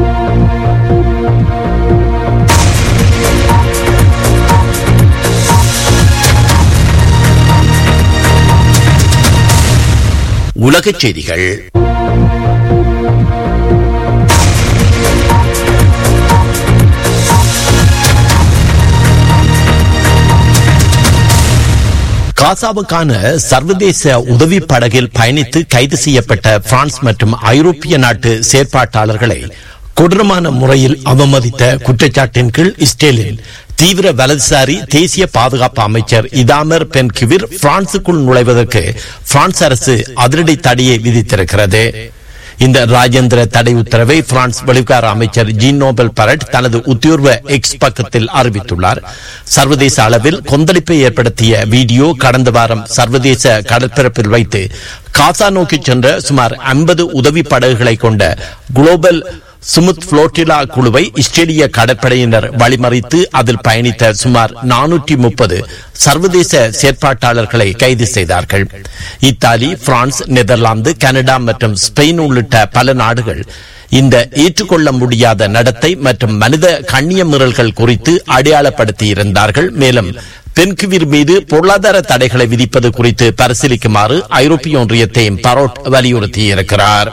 S1: உலகச் செய்திகள் காசாவுக்கான சர்வதேச உதவி படகில் பயணித்து கைது செய்யப்பட்ட பிரான்ஸ் மற்றும் ஐரோப்பிய நாட்டு செயற்பாட்டாளர்களை கொடூரமான முறையில் அவமதித்த குற்றச்சாட்டின் கீழ் இஸ்ரேலின் தீவிர வலதுசாரி தேசிய பாதுகாப்பு அமைச்சர் இதாமர் பென்கிவிர் பிரான்சுக்குள் நுழைவதற்கு பிரான்ஸ் அரசு அதிரடி தடையை விதித்திருக்கிறது இந்த ராஜேந்திர தடை உத்தரவை பிரான்ஸ் வெளிவிகார அமைச்சர் ஜீன் நோபல் பரட் தனது உத்தியோர்வ எக்ஸ் பக்கத்தில் அறிவித்துள்ளார் சர்வதேச அளவில் கொந்தளிப்பை ஏற்படுத்திய வீடியோ கடந்த வாரம் சர்வதேச கடற்பரப்பில் வைத்து காசா நோக்கி சென்ற சுமார் ஐம்பது உதவி படகுகளை கொண்ட குளோபல் சுமுத் புளோட்டிலா குழுவை இஸ்ரேலிய கடற்படையினர் வழிமறித்து அதில் பயணித்த சுமார் நானூற்றி முப்பது சர்வதேச செயற்பாட்டாளர்களை கைது செய்தார்கள் இத்தாலி பிரான்ஸ் நெதர்லாந்து கனடா மற்றும் ஸ்பெயின் உள்ளிட்ட பல நாடுகள் இந்த ஏற்றுக்கொள்ள முடியாத நடத்தை மற்றும் மனித கண்ணிய மீறல்கள் குறித்து அடையாளப்படுத்தி இருந்தார்கள் மேலும் பென்குவிர் மீது பொருளாதார தடைகளை விதிப்பது குறித்து பரிசீலிக்குமாறு ஐரோப்பிய ஒன்றியத்தையும் பரோட் வலியுறுத்தியிருக்கிறார்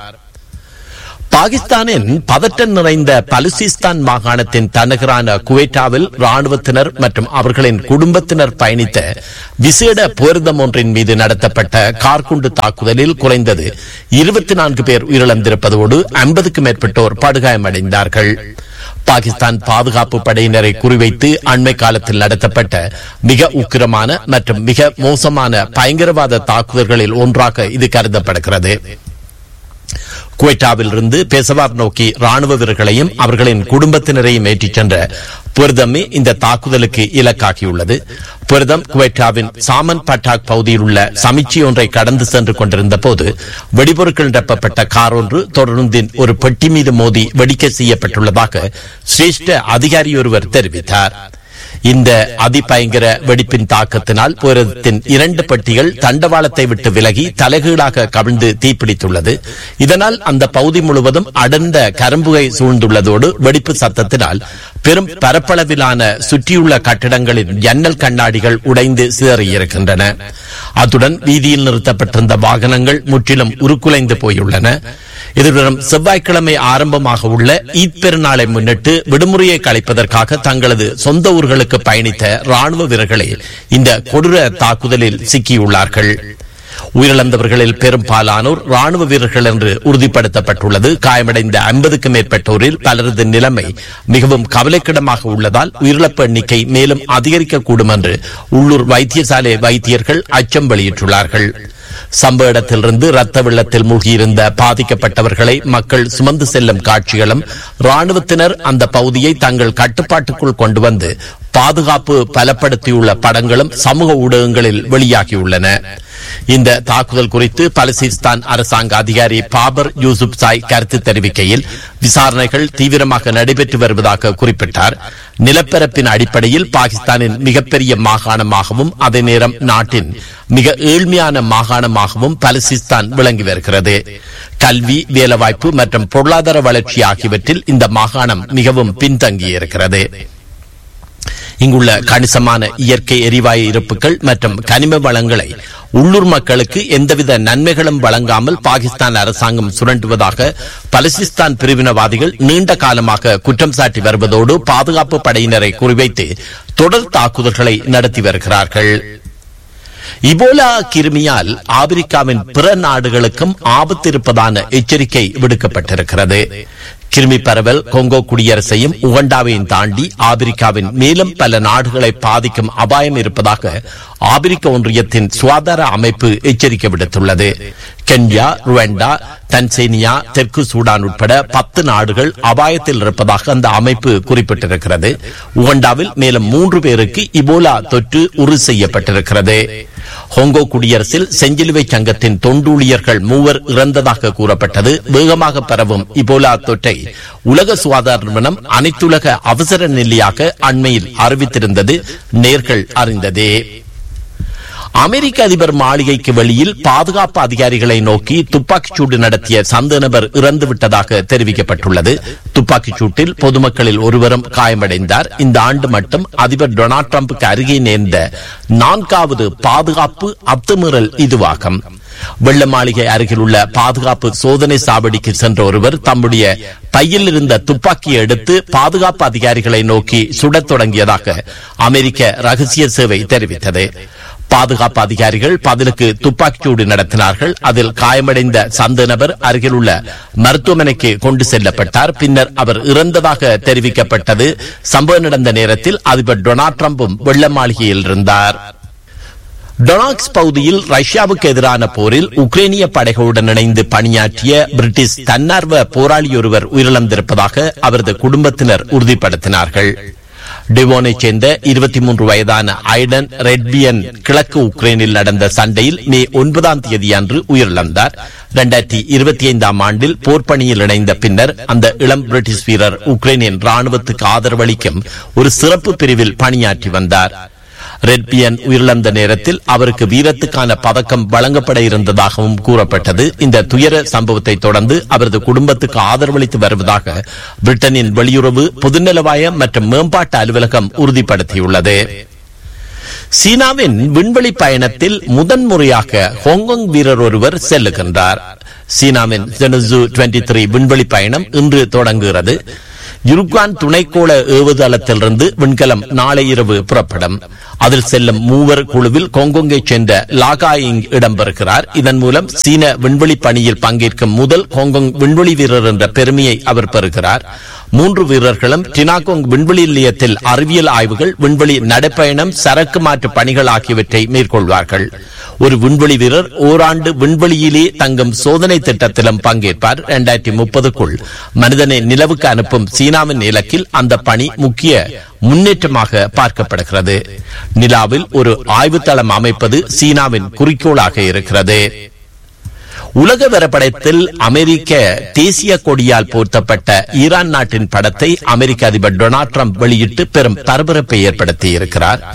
S1: பாகிஸ்தானின் பதட்டம் நிறைந்த பலுசிஸ்தான் மாகாணத்தின் தலைநகரான குவேட்டாவில் ராணுவத்தினர் மற்றும் அவர்களின் குடும்பத்தினர் பயணித்த விசேட போர்தம் ஒன்றின் மீது நடத்தப்பட்ட கார்குண்டு தாக்குதலில் குறைந்தது இருபத்தி நான்கு பேர் உயிரிழந்திருப்பதோடு ஐம்பதுக்கும் மேற்பட்டோர் படுகாயமடைந்தார்கள் பாகிஸ்தான் பாதுகாப்பு படையினரை குறிவைத்து அண்மை காலத்தில் நடத்தப்பட்ட மிக உக்கிரமான மற்றும் மிக மோசமான பயங்கரவாத தாக்குதல்களில் ஒன்றாக இது கருதப்படுகிறது குவைட்டாவில் இருந்து பெசவார் நோக்கி ராணுவ வீரர்களையும் அவர்களின் குடும்பத்தினரையும் ஏற்றிச் சென்ற புரதமே இந்த தாக்குதலுக்கு இலக்காகியுள்ளது புரதம் குவைட்டாவின் சாமன் பட்டாக் பகுதியில் உள்ள சமிச்சி ஒன்றை கடந்து சென்று கொண்டிருந்த போது வெடிபொருட்கள் நிரப்பப்பட்ட கார் ஒன்று தொடர்ந்தின் ஒரு பெட்டி மீது மோதி வெடிக்க செய்யப்பட்டுள்ளதாக சிரேஷ்ட அதிகாரி ஒருவர் தெரிவித்தார் இந்த அதிபயங்கர வெடிப்பின் தாக்கத்தினால் புரதத்தின் இரண்டு பெட்டிகள் தண்டவாளத்தை விட்டு விலகி தலைகீழாக கவிழ்ந்து தீப்பிடித்துள்ளது இதனால் அந்த பகுதி முழுவதும் அடர்ந்த கரும்புகை சூழ்ந்துள்ளதோடு வெடிப்பு சத்தத்தினால் பெரும் பரப்பளவிலான சுற்றியுள்ள கட்டிடங்களின் ஜன்னல் கண்ணாடிகள் உடைந்து சிதறியிருக்கின்றன அத்துடன் வீதியில் நிறுத்தப்பட்டிருந்த வாகனங்கள் முற்றிலும் உருக்குலைந்து போயுள்ளன எதிர்வரும் செவ்வாய்க்கிழமை ஆரம்பமாக உள்ள ஈத் பெருநாளை முன்னிட்டு விடுமுறையை கழிப்பதற்காக தங்களது சொந்த ஊர்களுக்கு பயணித்த ராணுவ வீரர்களே இந்த கொடூர தாக்குதலில் சிக்கியுள்ளார்கள் உயிரிழந்தவர்களில் பெரும்பாலானோர் ராணுவ வீரர்கள் என்று உறுதிப்படுத்தப்பட்டுள்ளது காயமடைந்த ஐம்பதுக்கும் மேற்பட்டோரில் பலரது நிலைமை மிகவும் கவலைக்கிடமாக உள்ளதால் உயிரிழப்பு எண்ணிக்கை மேலும் அதிகரிக்கக்கூடும் என்று உள்ளூர் வைத்தியசாலை வைத்தியர்கள் அச்சம் வெளியிட்டுள்ளார்கள் சம்பவ இடத்திலிருந்து ரத்த வெள்ளத்தில் மூழ்கியிருந்த பாதிக்கப்பட்டவர்களை மக்கள் சுமந்து செல்லும் காட்சிகளும் ராணுவத்தினர் அந்த பகுதியை தங்கள் கட்டுப்பாட்டுக்குள் கொண்டு வந்து பாதுகாப்பு பலப்படுத்தியுள்ள படங்களும் சமூக ஊடகங்களில் வெளியாகியுள்ளன இந்த தாக்குதல் குறித்து பலசிஸ்தான் அரசாங்க அதிகாரி பாபர் யூசுப் சாய் கருத்து தெரிவிக்கையில் விசாரணைகள் தீவிரமாக நடைபெற்று வருவதாக குறிப்பிட்டார் நிலப்பரப்பின் அடிப்படையில் பாகிஸ்தானின் மிகப்பெரிய மாகாணமாகவும் அதே நேரம் நாட்டின் மிக ஏழ்மையான மாகாணமாகவும் பலசிஸ்தான் விளங்கி வருகிறது கல்வி வேலைவாய்ப்பு மற்றும் பொருளாதார வளர்ச்சி ஆகியவற்றில் இந்த மாகாணம் மிகவும் பின்தங்கியிருக்கிறது இங்குள்ள கணிசமான இயற்கை எரிவாயு இருப்புகள் மற்றும் கனிம வளங்களை உள்ளூர் மக்களுக்கு எந்தவித நன்மைகளும் வழங்காமல் பாகிஸ்தான் அரசாங்கம் சுரண்டுவதாக பலசிஸ்தான் பிரிவினவாதிகள் நீண்ட காலமாக குற்றம் சாட்டி வருவதோடு பாதுகாப்பு படையினரை குறிவைத்து தொடர் தாக்குதல்களை நடத்தி வருகிறார்கள் இபோலா கிருமியால் ஆப்பிரிக்காவின் பிற நாடுகளுக்கும் ஆபத்து இருப்பதான எச்சரிக்கை விடுக்கப்பட்டிருக்கிறது கிருமி பரவல் கொங்கோ குடியரசையும் உகண்டாவையும் தாண்டி ஆப்பிரிக்காவின் மேலும் பல நாடுகளை பாதிக்கும் அபாயம் இருப்பதாக ஆப்பிரிக்க ஒன்றியத்தின் சுகாதார அமைப்பு எச்சரிக்கை விடுத்துள்ளது கென்யா ருவண்டா தன்சேனியா தெற்கு சூடான் உட்பட பத்து நாடுகள் அபாயத்தில் இருப்பதாக அந்த அமைப்பு குறிப்பிட்டிருக்கிறது உகண்டாவில் மேலும் மூன்று பேருக்கு இபோலா தொற்று உறுதி செய்யப்பட்டிருக்கிறது ஹோங்கோ குடியரசில் செஞ்சிலுவை சங்கத்தின் தொண்டூழியர்கள் மூவர் இறந்ததாக கூறப்பட்டது வேகமாக பரவும் இபோலா தொற்றை உலக சுகாதார நிறுவனம் அனைத்துலக அவசர நிலையாக அண்மையில் அறிவித்திருந்தது நேர்கள் அறிந்ததே அமெரிக்க அதிபர் மாளிகைக்கு வெளியில் பாதுகாப்பு அதிகாரிகளை நோக்கி துப்பாக்கிச் சூடு நடத்திய சந்த நபர் இறந்துவிட்டதாக தெரிவிக்கப்பட்டுள்ளது துப்பாக்கிச் சூட்டில் பொதுமக்களில் ஒருவரும் காயமடைந்தார் இந்த ஆண்டு மட்டும் அதிபர் டொனால்ட் டிரம்புக்கு அருகே நேர்ந்த நான்காவது பாதுகாப்பு அத்துமீறல் இதுவாகும் வெள்ள மாளிகை அருகில் உள்ள பாதுகாப்பு சோதனை சாவடிக்கு சென்ற ஒருவர் தம்முடைய பையில் இருந்த துப்பாக்கியை எடுத்து பாதுகாப்பு அதிகாரிகளை நோக்கி சுடத் தொடங்கியதாக அமெரிக்க ரகசிய சேவை தெரிவித்தது பாதுகாப்பு அதிகாரிகள் பதிலுக்கு துப்பாக்கிச்சூடு நடத்தினார்கள் அதில் காயமடைந்த சந்த நபர் அருகில் உள்ள மருத்துவமனைக்கு கொண்டு செல்லப்பட்டார் பின்னர் அவர் இறந்ததாக தெரிவிக்கப்பட்டது சம்பவம் நடந்த நேரத்தில் அதிபர் டொனால்ட் டிரம்பும் வெள்ள மாளிகையில் இருந்தார் டொனாக்ஸ் பகுதியில் ரஷ்யாவுக்கு எதிரான போரில் உக்ரைனிய படைகளுடன் இணைந்து பணியாற்றிய பிரிட்டிஷ் தன்னார்வ போராளியொருவர் உயிரிழந்திருப்பதாக அவரது குடும்பத்தினர் உறுதிப்படுத்தினார்கள் டிவோனைச் சேர்ந்த இருபத்தி மூன்று வயதான ஐடன் ரெட்பியன் கிழக்கு உக்ரைனில் நடந்த சண்டையில் மே ஒன்பதாம் தேதி அன்று உயிரிழந்தார் இரண்டாயிரத்தி இருபத்தி ஐந்தாம் ஆண்டில் போர்ப்பணியில் இணைந்த பின்னர் அந்த இளம் பிரிட்டிஷ் வீரர் உக்ரைனின் ராணுவத்துக்கு ஆதரவளிக்கும் ஒரு சிறப்பு பிரிவில் பணியாற்றி வந்தார் ரெட்பியன் உயிரிழந்த நேரத்தில் அவருக்கு வீரத்துக்கான பதக்கம் வழங்கப்பட இருந்ததாகவும் கூறப்பட்டது இந்த துயர சம்பவத்தை தொடர்ந்து அவரது குடும்பத்துக்கு ஆதரவளித்து வருவதாக பிரிட்டனின் வெளியுறவு பொதுநலவாயம் மற்றும் மேம்பாட்டு அலுவலகம் உறுதிப்படுத்தியுள்ளது சீனாவின் விண்வெளி பயணத்தில் முதன்முறையாக ஹாங்காங் வீரர் ஒருவர் செல்லுகின்றார் சீனாவின் ஜெனசு டுவெண்டி த்ரீ விண்வெளி பயணம் இன்று தொடங்குகிறது யுருக்வான் துணைக்கோள ஏவுதளத்திலிருந்து விண்கலம் நாளை இரவு புறப்படும் அதில் செல்லும் மூவர் குழுவில் கொங்கொங்கைச் சேர்ந்த லாகாயிங் இடம்பெறுகிறார் இதன் மூலம் சீன விண்வெளி பணியில் பங்கேற்கும் முதல் ஹாங்காங் விண்வெளி வீரர் என்ற பெருமையை அவர் பெறுகிறார் மூன்று வீரர்களும் டினாகோங் விண்வெளி நிலையத்தில் அறிவியல் ஆய்வுகள் விண்வெளி நடைப்பயணம் சரக்கு மாற்று பணிகள் ஆகியவற்றை மேற்கொள்வார்கள் ஒரு விண்வெளி வீரர் ஓராண்டு விண்வெளியிலே தங்கும் சோதனை திட்டத்திலும் பங்கேற்பார் இரண்டாயிரத்தி முப்பதுக்குள் மனிதனை நிலவுக்கு அனுப்பும் சீனாவின் இலக்கில் அந்த பணி முக்கிய முன்னேற்றமாக பார்க்கப்படுகிறது நிலாவில் ஒரு ஆய்வுத்தளம் அமைப்பது சீனாவின் குறிக்கோளாக இருக்கிறது உலக வரைபடத்தில் அமெரிக்க தேசிய கொடியால் போர்த்தப்பட்ட ஈரான் நாட்டின் படத்தை அமெரிக்க அதிபர் டொனால்ட் ட்ரம்ப் வெளியிட்டு பெரும் பரபரப்பை ஏற்படுத்தி இருக்கிறார்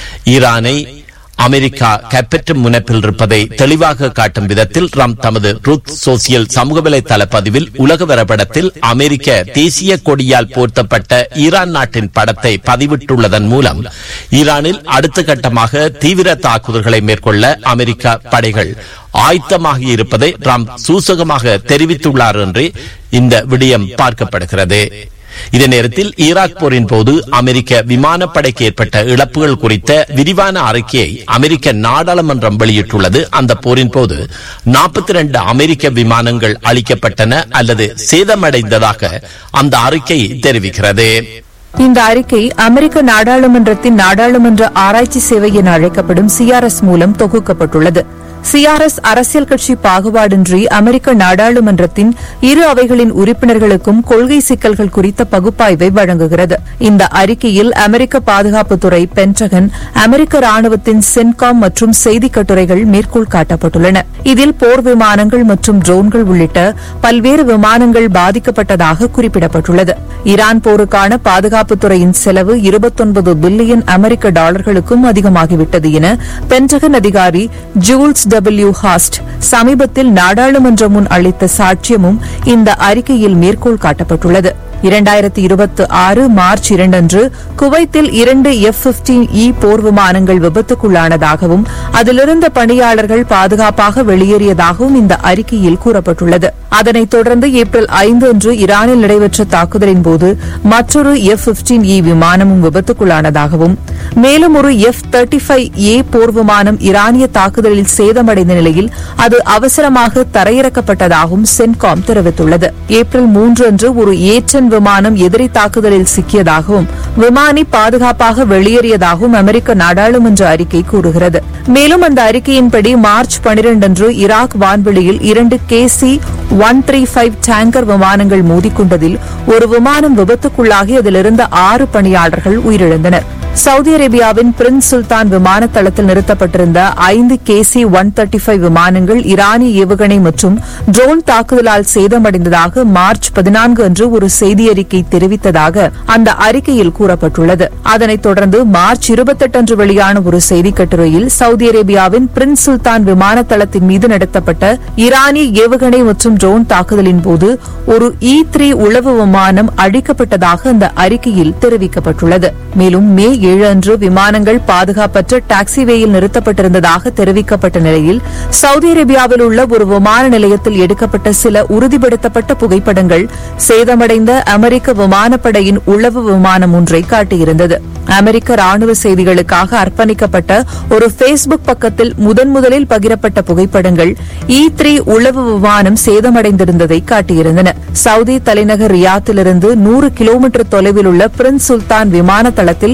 S1: ஈரானை அமெரிக்கா கைப்பற்றும் முனைப்பில் இருப்பதை தெளிவாக காட்டும் விதத்தில் ட்ரம்ப் தமது ருத் சோசியல் சமூக வலைதள பதிவில் உலக வரைபடத்தில் அமெரிக்க தேசிய கொடியால் போர்த்தப்பட்ட ஈரான் நாட்டின் படத்தை பதிவிட்டுள்ளதன் மூலம் ஈரானில் அடுத்த கட்டமாக தீவிர தாக்குதல்களை மேற்கொள்ள அமெரிக்க படைகள் ஆயத்தமாகி இருப்பதை ட்ரம்ப் சூசகமாக தெரிவித்துள்ளார் என்று இந்த விடயம் பார்க்கப்படுகிறது இதே நேரத்தில் ஈராக் போரின் போது அமெரிக்க விமானப்படைக்கு ஏற்பட்ட இழப்புகள் குறித்த விரிவான அறிக்கையை அமெரிக்க நாடாளுமன்றம் வெளியிட்டுள்ளது அந்த போரின் போது நாற்பத்தி இரண்டு அமெரிக்க விமானங்கள் அளிக்கப்பட்டன அல்லது சேதமடைந்ததாக அந்த அறிக்கை தெரிவிக்கிறது
S13: இந்த அறிக்கை அமெரிக்க நாடாளுமன்றத்தின் நாடாளுமன்ற ஆராய்ச்சி சேவை என அழைக்கப்படும் சிஆர்எஸ் மூலம் தொகுக்கப்பட்டுள்ளது சிஆர்எஸ் அரசியல் கட்சி பாகுபாடின்றி அமெரிக்க நாடாளுமன்றத்தின் இரு அவைகளின் உறுப்பினர்களுக்கும் கொள்கை சிக்கல்கள் குறித்த பகுப்பாய்வை வழங்குகிறது இந்த அறிக்கையில் அமெரிக்க பாதுகாப்புத்துறை பென்டகன் அமெரிக்க ராணுவத்தின் சென்காம் மற்றும் செய்தி கட்டுரைகள் மேற்கோள் காட்டப்பட்டுள்ளன இதில் போர் விமானங்கள் மற்றும் ட்ரோன்கள் உள்ளிட்ட பல்வேறு விமானங்கள் பாதிக்கப்பட்டதாக குறிப்பிடப்பட்டுள்ளது ஈரான் போருக்கான பாதுகாப்புத்துறையின் செலவு இருபத்தொன்பது பில்லியன் அமெரிக்க டாலர்களுக்கும் அதிகமாகிவிட்டது என பென்டகன் அதிகாரி ஜூல்ஸ் டபிள்யூ ஹாஸ்ட் சமீபத்தில் நாடாளுமன்றம் முன் அளித்த சாட்சியமும் இந்த அறிக்கையில் மேற்கோள் காட்டப்பட்டுள்ளது இரண்டாயிரத்தி இருபத்தி ஆறு மார்ச் இரண்டன்று குவைத்தில் இரண்டு எஃப் பிப்டீன் இ போர் விமானங்கள் விபத்துக்குள்ளானதாகவும் அதிலிருந்த பணியாளர்கள் பாதுகாப்பாக வெளியேறியதாகவும் இந்த அறிக்கையில் கூறப்பட்டுள்ளது அதனைத் தொடர்ந்து ஏப்ரல் ஐந்து அன்று ஈரானில் நடைபெற்ற தாக்குதலின் போது மற்றொரு எஃப் பிப்டீன் இ விமானமும் விபத்துக்குள்ளானதாகவும் மேலும் ஒரு எஃப் தேர்ட்டி ஃபைவ் ஏ போர் விமானம் ஈரானிய தாக்குதலில் சேதமடைந்த நிலையில் அது அவசரமாக தரையிறக்கப்பட்டதாகவும் சென்காம் தெரிவித்துள்ளது ஏப்ரல் மூன்று அன்று ஒரு ஏற்றன் விமானம் எதிரி தாக்குதலில் சிக்கியதாகவும் விமானி பாதுகாப்பாக வெளியேறியதாகவும் அமெரிக்க நாடாளுமன்ற அறிக்கை கூறுகிறது மேலும் அந்த அறிக்கையின்படி மார்ச் பனிரெண்டு அன்று ஈராக் வான்வெளியில் இரண்டு K C one three five tanker விமானங்கள் மோதிக்கொண்டதில் ஒரு விமானம் விபத்துக்குள்ளாகி அதிலிருந்த ஆறு பணியாளர்கள் உயிரிழந்தனர் சவுதி அரேபியாவின் பிரின்ஸ் சுல்தான் விமான தளத்தில் நிறுத்தப்பட்டிருந்த ஐந்து K C one thirty five விமானங்கள் ஈரானிய ஏவுகணை மற்றும் ட்ரோன் தாக்குதலால் சேதமடைந்ததாக மார்ச் பதினான்கு அன்று ஒரு செய்தி அறிக்கை தெரிவித்ததாக அந்த அறிக்கையில் கூறப்பட்டுள்ளது அதனைத் தொடர்ந்து மார்ச் இருபத்தெட்டு அன்று வெளியான ஒரு செய்திக் கட்டுரையில் சவுதி அரேபியாவின் பிரின்ஸ் சுல்தான் விமான தளத்தின் மீது நடத்தப்பட்ட ஈரானிய ஏவுகணை மற்றும் ட்ரோன் தாக்குதலின் போது ஒரு இ த்ரீ உளவு விமானம் அழிக்கப்பட்டதாக அந்த அறிக்கையில் தெரிவிக்கப்பட்டுள்ளது மேலும் மே ஏழு அன்று விமானங்கள் பாதுகாப்பற்ற டாக்ஸிவேயில் நிறுத்தப்பட்டிருந்ததாக தெரிவிக்கப்பட்ட நிலையில் சவுதி அரேபியாவில் உள்ள ஒரு விமான நிலையத்தில் எடுக்கப்பட்ட சில உறுதிப்படுத்தப்பட்ட புகைப்படங்கள் சேதமடைந்த அமெரிக்க விமானப்படையின் உளவு விமானம் ஒன்றை காட்டியிருந்தது அமெரிக்க ராணுவ செய்திகளுக்காக அர்ப்பணிக்கப்பட்ட ஒரு பேஸ்புக் பக்கத்தில் முதன் முதலில் பகிரப்பட்ட புகைப்படங்கள் இ த்ரீ உளவு விமானம் சேதமடைந்திருந்ததை காட்டியிருந்தன சவுதி தலைநகர் ரியாத்திலிருந்து நூறு கிலோமீட்டர் தொலைவில் உள்ள பிரின்ஸ் சுல்தான் விமான தளத்தில் இந்த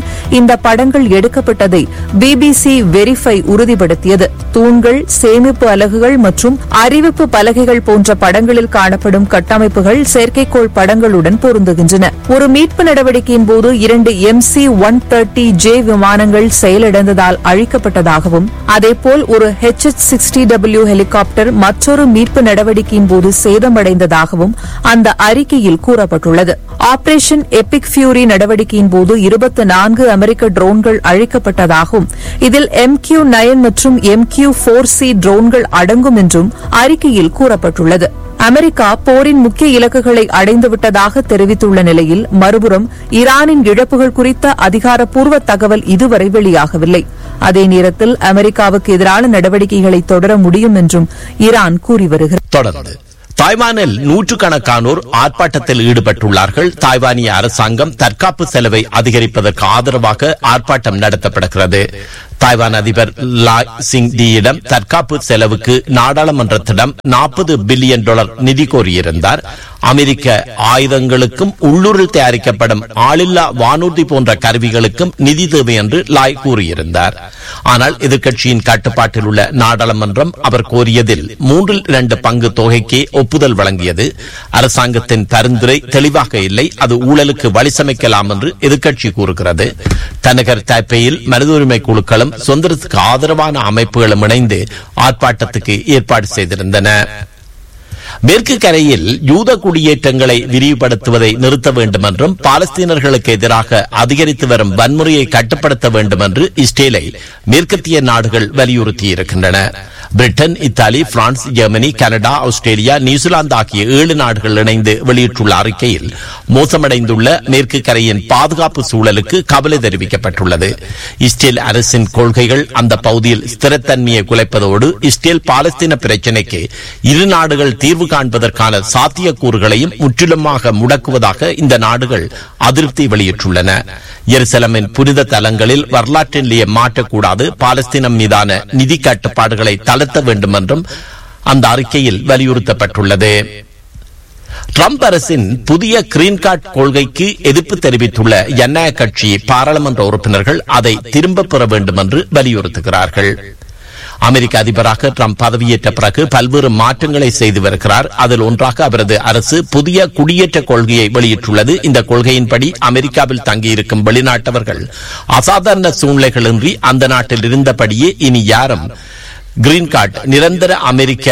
S13: இந்த படங்கள் எடுக்கப்பட்டதை பிபிசி வெரிஃபை உறுதிப்படுத்தியது தூண்கள் சேமிப்பு அலகுகள் மற்றும் அறிவிப்பு பலகைகள் போன்ற படங்களில் காணப்படும் கட்டமைப்புகள் செயற்கைக்கோள் படங்களுடன் பொருந்துகின்றன ஒரு மீட்பு நடவடிக்கையின் போது இரண்டு M C one thirty J விமானங்கள் செயலிழந்ததால் அழிக்கப்பட்டதாகவும் அதேபோல் ஒரு H H sixty W helicopter மற்றொரு மீட்பு நடவடிக்கையின் போது சேதமடைந்ததாகவும் அந்த அறிக்கையில் கூறப்பட்டுள்ளது ஆபரேஷன் எபிக் ஃபியூரி நடவடிக்கையின் போது இருபத்தி நான்கு அமெரிக்க ட்ரோன்கள் அழிக்கப்பட்டதாகவும் இதில் எம் கியூ நயன் மற்றும் எம் கியூ போர் சி ட்ரோன்கள் அடங்கும் என்றும் அறிக்கையில் கூறப்பட்டுள்ளது அமெரிக்கா போரின் முக்கிய இலக்குகளை அடைந்துவிட்டதாக தெரிவித்துள்ள நிலையில் மறுபுறம் ஈரானின் இழப்புகள் குறித்த அதிகாரப்பூர்வ தகவல் இதுவரை வெளியாகவில்லை அதே நேரத்தில் அமெரிக்காவுக்கு எதிரான நடவடிக்கைகளை தொடர முடியும் என்றும் ஈரான் கூறி வருகிறது
S1: தொடர்ந்து தாய்வானில் நூற்றுக்கணக்கானோர் ஆர்ப்பாட்டத்தில் ஈடுபட்டுள்ளார்கள் தாய்வானிய அரசாங்கம் தற்காப்பு செலவை அதிகரிப்பதற்கு ஆதரவாக ஆர்ப்பாட்டம் நடத்தப்படுகிறது தாய்வான் அதிபர் லாய் சிங் டியிடம் தற்காப்பு செலவுக்கு நாடாளுமன்றத்திடம் நாற்பது பில்லியன் டாலர் நிதி கோரியிருந்தார் அமெரிக்க ஆயுதங்களுக்கும் உள்ளூரில் தயாரிக்கப்படும் ஆளில்லா வானூர்தி போன்ற கருவிகளுக்கும் நிதி தேவை என்று லாய் கூறியிருந்தார் ஆனால் எதிர்க்கட்சியின் கட்டுப்பாட்டில் உள்ள நாடாளுமன்றம் அவர் கோரியதில் மூன்றில் இரண்டு பங்கு தொகைக்கே ஒப்புதல் வழங்கியது அரசாங்கத்தின் பரிந்துரை தெளிவாக இல்லை அது ஊழலுக்கு வழி சமைக்கலாம் என்று எதிர்க்கட்சி கூறுகிறது தனகர் தாய்பேயில் மனித உரிமை குழுக்களும் சுதந்திரத்துக்கு ஆதரவான அமைப்புகளும் இணைந்து ஆர்ப்பாட்டத்துக்கு ஏற்பாடு செய்திருந்தன மேற்கு கரையில் யூத குடியேற்றங்களை விரிவுபடுத்துவதை நிறுத்த வேண்டும் என்றும் பாலஸ்தீனர்களுக்கு எதிராக அதிகரித்து வரும் வன்முறையை கட்டுப்படுத்த வேண்டும் என்று இஸ்ரேலை மேற்கத்திய நாடுகள் வலியுறுத்தியிருக்கின்றன Britain Italy France Germany Canada Australia New Zealand ஆகிய ஏழு நாடுகள் இணைந்து வெளியிட்டுள்ள அறிக்கையில் மோசமடைந்துள்ள மேற்கு கரையின் பாதுகாப்பு சூழலுக்கு கவலை தெரிவிக்கப்பட்டுள்ளது இஸ்ரேல் அரசின் கொள்கைகள் அந்த பகுதியில் ஸ்திரத்தன்மையை குலைப்பதோடு இஸ்ரேல் பாலஸ்தீன பிரச்சினைக்கு இரு நாடுகள் தீர்வு காண்பதற்கான சாத்தியக்கூறுகளையும் முற்றிலுமாக முடக்குவதாக இந்த நாடுகள் அதிருப்தி வெளியிட்டுள்ளன எருசலமின் புனித தலங்களில் வரலாற்றிலேயே மாற்றக்கூடாது பாலஸ்தீனம் மீதான நிதி கட்டுப்பாடுகளை தளர்த்த வேண்டும் என்றும் அந்த அறிக்கையில் வலியுறுத்தப்பட்டுள்ளது ட்ரம்ப் அரசின் புதிய கிரீன் கார்டு கொள்கைக்கு எதிர்ப்பு தெரிவித்துள்ள ஜனநாயக கட்சி பாராளுமன்ற உறுப்பினர்கள் அதை திரும்பப் பெற வேண்டும் என்று வலியுறுத்துகிறார்கள் அமெரிக்க அதிபராக ட்ரம்ப் பதவியேற்ற பிறகு பல்வேறு மாற்றங்களை செய்து வருகிறார் அதில் ஒன்றாக அவரது அரசு புதிய குடியேற்ற கொள்கையை வெளியிட்டுள்ளது இந்த கொள்கையின்படி அமெரிக்காவில் தங்கியிருக்கும் வெளிநாட்டவர்கள் அசாதாரண சூழ்நிலைகளின்றி அந்த நாட்டில் இருந்தபடியே இனி யாரும் கிரீன் கார்டு நிரந்தர அமெரிக்க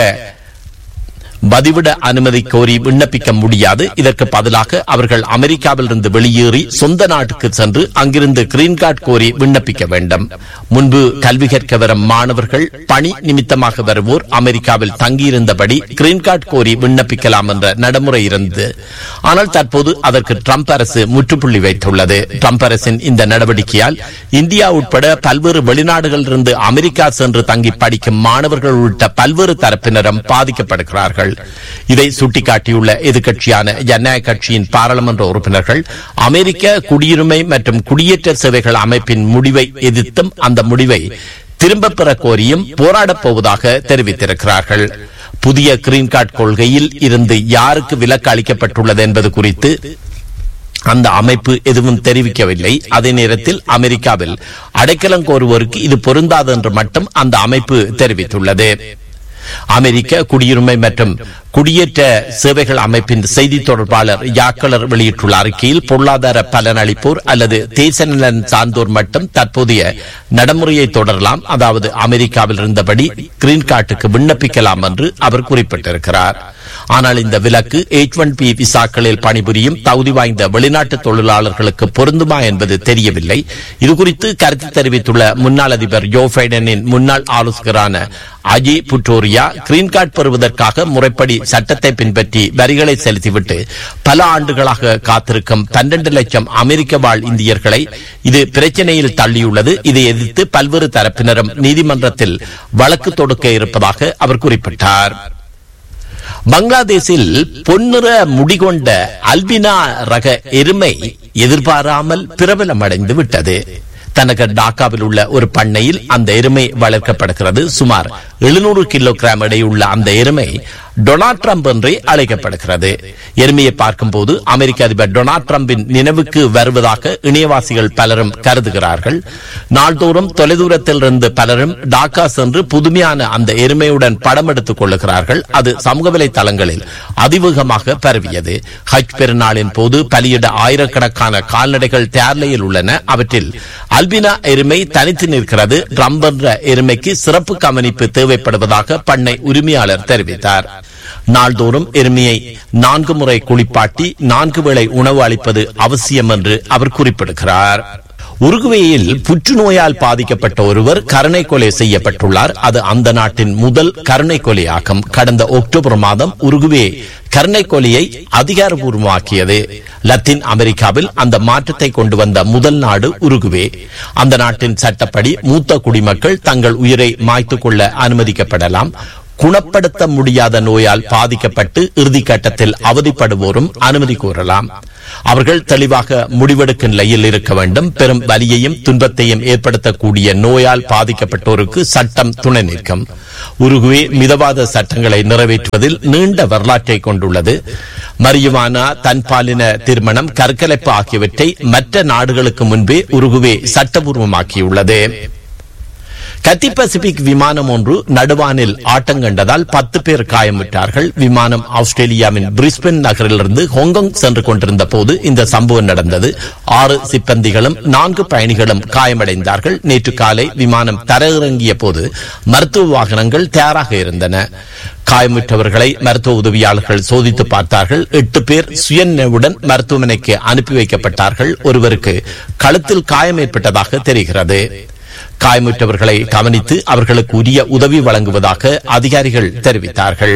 S1: பதிவிட அனுமதி கோரி விண்ணப்பிக்க முடியாது இதற்கு பதிலாக அவர்கள் அமெரிக்காவில் இருந்து வெளியேறி சொந்த நாட்டுக்கு சென்று அங்கிருந்து கிரீன் கார்டு கோரி விண்ணப்பிக்க வேண்டும் முன்பு கல்வி கற்க வரும் மாணவர்கள் பணி நிமித்தமாக வருவோர் அமெரிக்காவில் தங்கியிருந்தபடி கிரீன் கார்டு கோரி விண்ணப்பிக்கலாம் என்ற நடைமுறை இருந்தது ஆனால் தற்போது அதற்கு ட்ரம்ப் அரசு முற்றுப்புள்ளி வைத்துள்ளது ட்ரம்ப் அரசின் இந்த நடவடிக்கையால் இந்தியா உட்பட பல்வேறு வெளிநாடுகளிலிருந்து அமெரிக்கா சென்று தங்கி படிக்கும் மாணவர்கள் உள்ளிட்ட பல்வேறு தரப்பினரும் பாதிக்கப்படுகிறார்கள் இதை சுட்டிக்காட்டியுள்ள எதிர்க்கட்சியான ஜனநாயக கட்சியின் பாராளுமன்ற உறுப்பினர்கள் அமெரிக்க குடியுரிமை மற்றும் குடியேற்ற சேவைகள் அமைப்பின் முடிவை எதிர்த்தும் அந்த முடிவை திரும்பப் பெற கோரியும் போராடப் போவதாக தெரிவித்திருக்கிறார்கள் புதிய கிரீன் கார்டு கொள்கையில் இருந்து யாருக்கு விலக்கு அளிக்கப்பட்டுள்ளது என்பது குறித்து அந்த அமைப்பு எதுவும் தெரிவிக்கவில்லை அதே நேரத்தில் அமெரிக்காவில் அடைக்கலம் கோருவோருக்கு இது பொருந்தாது என்று மட்டும் அந்த அமைப்பு தெரிவித்துள்ளது அமெரிக்க குடியுரிமை மற்றும் குடியேற்ற சேவைகள் அமைப்பின் செய்தி தொடர்பாளர் யாக்கலர் வெளியிட்டுள்ள அறிக்கையில் பொருளாதார பலனளிப்போர் அல்லது தேச நலன் சார்ந்தோர் மட்டும் தற்போதைய நடைமுறையை தொடரலாம் அதாவது அமெரிக்காவில் இருந்தபடி கிரீன் கார்டுக்கு விண்ணப்பிக்கலாம் என்று அவர் குறிப்பிட்டிருக்கிறார் ஆனால் இந்த விலக்கு எச் ஒன் பி விசாக்களில் பணிபுரியும் தகுதி வாய்ந்த வெளிநாட்டு தொழிலாளர்களுக்கு பொருந்துமா என்பது தெரியவில்லை இதுகுறித்து கருத்து தெரிவித்துள்ள முன்னாள் அதிபர் ஜோ பைடனின் முன்னாள் ஆலோசகரான அஜி புட்டோரியா கிரீன் கார்டு பெறுவதற்காக முறைப்படி சட்டத்தை பின்பற்றி வரிகளை செலுத்திவிட்டு பல ஆண்டுகளாக காத்திருக்கும் பன்னெண்டு லட்சம் அமெரிக்க வாழ் இந்தியர்களை இது பிரச்சனையில் தள்ளியுள்ளது இதை எதிர்த்து பல்வேறு தரப்பினரும் நீதிமன்றத்தில் வழக்கு தொடுக்க இருப்பதாக அவர் குறிப்பிட்டார் பங்களாதேஷில் பொன்னிற முடிகொண்ட அல்பினா ரக எருமை எதிர்பாராமல் பிரபலமடைந்து விட்டது தனக்கு டாக்காவில் உள்ள ஒரு பண்ணையில் அந்த எருமை வளர்க்கப்படுகிறது சுமார் எழுநூறு கிலோகிராம் எடையுள்ள அந்த எருமை டொனால்ட் ட்ரம்ப் என்றே அழைக்கப்படுகிறது எருமையை பார்க்கும்போது அமெரிக்க அதிபர் டொனால்ட் ட்ரம்பின் நினைவுக்கு வருவதாக இணையவாசிகள் பலரும் கருதுகிறார்கள் நாள்தோறும் தொலைதூரத்தில் இருந்து பலரும் டாக்கா சென்று புதுமையான அந்த எருமையுடன் படம் எடுத்துக் கொள்ளுகிறார்கள் அது சமூக வலைதளங்களில் அதிவேகமாக பரவியது ஹஜ் பெருநாளின் போது பலியிட ஆயிரக்கணக்கான கால்நடைகள் தேர்லையில் உள்ளன அவற்றில் அல்பினா எருமை தனித்து நிற்கிறது ட்ரம்ப் என்ற எருமைக்கு சிறப்பு கவனிப்பு தேவைப்படுவதாக பண்ணை உரிமையாளர் தெரிவித்தார் நாள்தோறும் எருமையை நான்கு முறை குளிப்பாட்டி நான்கு வேளை உணவு அளிப்பது அவசியம் என்று அவர் குறிப்பிடுகிறார் உருகுவேயில் புற்றுநோயால் பாதிக்கப்பட்ட ஒருவர் கருணை கொலை செய்யப்பட்டுள்ளார் அது அந்த நாட்டின் முதல் கருணை கொலையாகும் கடந்த அக்டோபர் மாதம் உருகுவே கருணை கொலையை அதிகாரபூர்வமாக்கியது லத்தீன் அமெரிக்காவில் அந்த மாற்றத்தை கொண்டு வந்த முதல் நாடு உருகுவே அந்த நாட்டின் சட்டப்படி மூத்த குடிமக்கள் தங்கள் உயிரை மாய்த்துக் கொள்ள அனுமதிக்கப்படலாம் குணப்படுத்த முடியாத நோயால் பாதிக்கப்பட்டு இறுதி கட்டத்தில் அவதிப்படுவோரும் அனுமதி கோரலாம் அவர்கள் தெளிவாக முடிவெடுக்கும் நிலையில் இருக்க வேண்டும் பெரும் வலியையும் துன்பத்தையும் ஏற்படுத்தக்கூடிய நோயால் பாதிக்கப்பட்டோருக்கு சட்டம் துணை நிற்கும் உருகுவே மிதவாத சட்டங்களை நிறைவேற்றுவதில் நீண்ட வரலாற்றை கொண்டுள்ளது மரியுவானா தன்பாலின திருமணம் கற்கலைப்பு ஆகியவற்றை மற்ற நாடுகளுக்கு முன்பே உருகுவே சட்டபூர்வமாக்கியுள்ளது கத்தி பசிபிக் விமானம் ஒன்று நடுவானில் ஆட்டங்கண்டதால் பத்து பேர் காயமுற்றார்கள் விமானம் ஆஸ்திரேலியாவின் பிரிஸ்பென் நகரிலிருந்து ஹாங்காங் சென்று கொண்டிருந்த போது இந்த சம்பவம் நடந்தது ஆறு சிப்பந்திகளும் நான்கு பயணிகளும் காயமடைந்தார்கள் நேற்று காலை விமானம் தரையிறங்கிய போது மருத்துவ வாகனங்கள் தயாராக இருந்தன காயமுற்றவர்களை மருத்துவ உதவியாளர்கள் சோதித்து பார்த்தார்கள் எட்டு பேர் சுயநினைவுடன் மருத்துவமனைக்கு அனுப்பி வைக்கப்பட்டார்கள் ஒருவருக்கு கழுத்தில் காயம் ஏற்பட்டதாக தெரிகிறது காயமுற்றவர்களை கவனித்து அவர்களுக்கு உரிய உதவி வழங்குவதாக அதிகாரிகள் தெரிவித்தார்கள்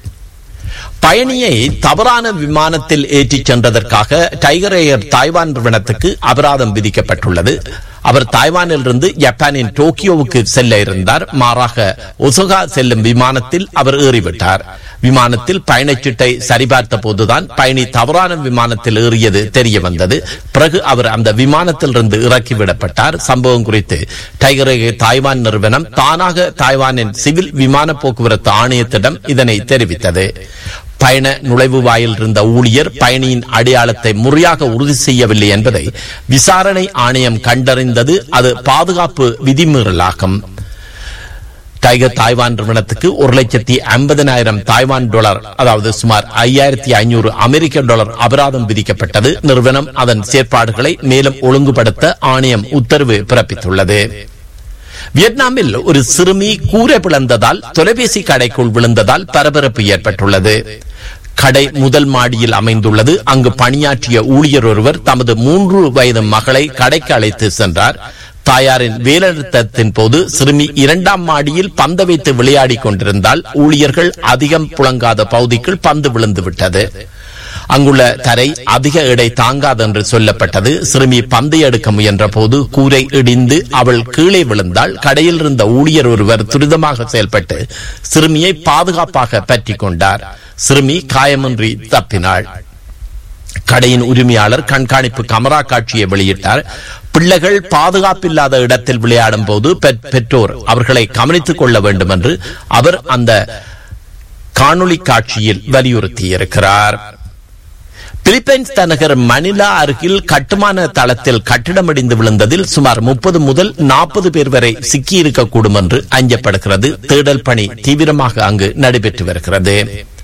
S1: பயணியை தவறான விமானத்தில் ஏற்றிச் சென்றதற்காக டைகர் ஏர் தாய்வான் நிறுவனத்துக்கு அபராதம் விதிக்கப்பட்டுள்ளது அவர் தாய்வானிலிருந்து ஜப்பானின் டோக்கியோவுக்கு செல்ல இருந்தார் மாறாக ஒசோகா செல்லும் விமானத்தில் அவர் ஏறிவிட்டார் விமானத்தில் பயணச்சீட்டை சரிபார்த்த போதுதான் பயணி தவறான விமானத்தில் ஏறியது தெரிய வந்தது பிறகு அவர் அந்த விமானத்திலிருந்து இறக்கிவிடப்பட்டார் சம்பவம் குறித்து டைகர் ஏர் தாய்வான் நிறுவனம் தானாக தாய்வானின் சிவில் விமான போக்குவரத்து ஆணையத்திடம் இதனை தெரிவித்தது பயண நுழைவு வாயில் இருந்த ஊழியர் பயணியின் அடையாளத்தை முறையாக உறுதி செய்யவில்லை என்பதை விசாரணை ஆணையம் கண்டறிந்தது அது பாதுகாப்பு விதிமீறலாகும் டைகர் தாய்வான் நிறுவனத்துக்கு ஒரு லட்சத்தி ஐம்பதனாயிரம் தாய்வான் டாலர் அதாவது சுமார் ஐயாயிரத்தி ஐநூறு அமெரிக்க டாலர் அபராதம் விதிக்கப்பட்டது நிறுவனம் அதன் செயற்பாடுகளை மேலும் ஒழுங்குபடுத்த ஆணையம் உத்தரவு பிறப்பித்துள்ளது வியட்நாமில் ஒரு சிறுமி கூரை பிளந்ததால் தொலைபேசி கடைக்குள் விழுந்ததால் பரபரப்பு ஏற்பட்டுள்ளது கடை முதல் மாடியில் அமைந்துள்ளது அங்கு பணியாற்றிய ஊழியர் ஒருவர் தமது மூன்று வயது மகளை கடைக்கு அழைத்து சென்றார் தாயாரின் வேலைநிறுத்தத்தின் போது சிறுமி இரண்டாம் மாடியில் பந்து வைத்து விளையாடி கொண்டிருந்தால் ஊழியர்கள் அதிகம் புழங்காத பகுதிக்குள் பந்து விழுந்து விட்டது அங்குள்ள தரை அதிக எடை தாங்காதென்று சொல்லப்பட்டது சிறுமி பந்தை எடுக்க முயன்ற போது கூரை இடிந்து அவள் கீழே விழுந்தால் கடையில் இருந்த ஊழியர் ஒருவர் துரிதமாக செயல்பட்டு சிறுமியை பாதுகாப்பாக பற்றிக் கொண்டார் சிறுமி காயமின்றி தப்பினாள் கடையின் உரிமையாளர் கண்காணிப்பு கமரா காட்சியை வெளியிட்டார் பிள்ளைகள் பாதுகாப்பில்லாத இடத்தில் விளையாடும் போது பெற்றோர் அவர்களை கவனித்துக் கொள்ள வேண்டும் என்று அவர் அந்த காணொளி காட்சியில் வலியுறுத்தியிருக்கிறார் பிலிப்பைன்ஸ் தலைநகர் மணிலா அருகில் கட்டுமான தளத்தில் கட்டிடம் இடிந்து விழுந்ததில் சுமார் முப்பது முதல் நாற்பது பேர் வரை சிக்கியிருக்கக்கூடும் என்று அஞ்சப்படுகிறது தேடல் பணி தீவிரமாக அங்கு நடைபெற்று வருகிறது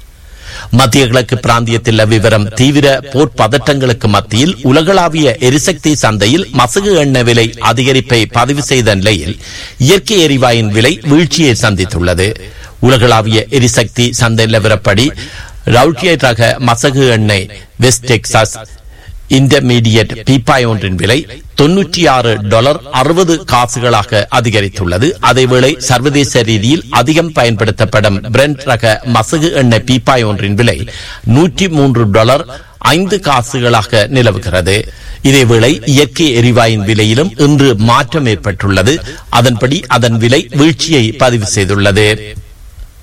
S1: மத்திய கிழக்கு பிராந்தியத்தில் விவரம் தீவிர போர் பதட்டங்களுக்கு மத்தியில் உலகளாவிய எரிசக்தி சந்தையில் மசகு எண்ணெய் விலை அதிகரிப்பை பதிவு செய்த நிலையில் இயற்கை எரிவாயின் விலை வீழ்ச்சியை சந்தித்துள்ளது உலகளாவிய எரிசக்தி சந்தை நிலவரப்படி ரவுட்டியட் ரக மசகு எண்ணெய் வெஸ்ட் டெக்சாஸ் இன்டர்மீடியட் பீப்பாய் ஒன்றின் விலை தொன்னூற்றி ஆறு டாலர் அறுபது காசுகளாக அதிகரித்துள்ளது அதேவேளை சர்வதேச ரீதியில் அதிகம் பயன்படுத்தப்படும் பிரெண்ட் ரக மசகு எண்ணெய் பீப்பாய் ஒன்றின் விலை நூற்றி மூன்று டாலர் ஐந்து காசுகளாக நிலவுகிறது இதேவேளை இயற்கை எரிவாயின் விலையிலும் இன்று மாற்றம் ஏற்பட்டுள்ளது அதன்படி அதன் விலை வீழ்ச்சியை பதிவு செய்துள்ளது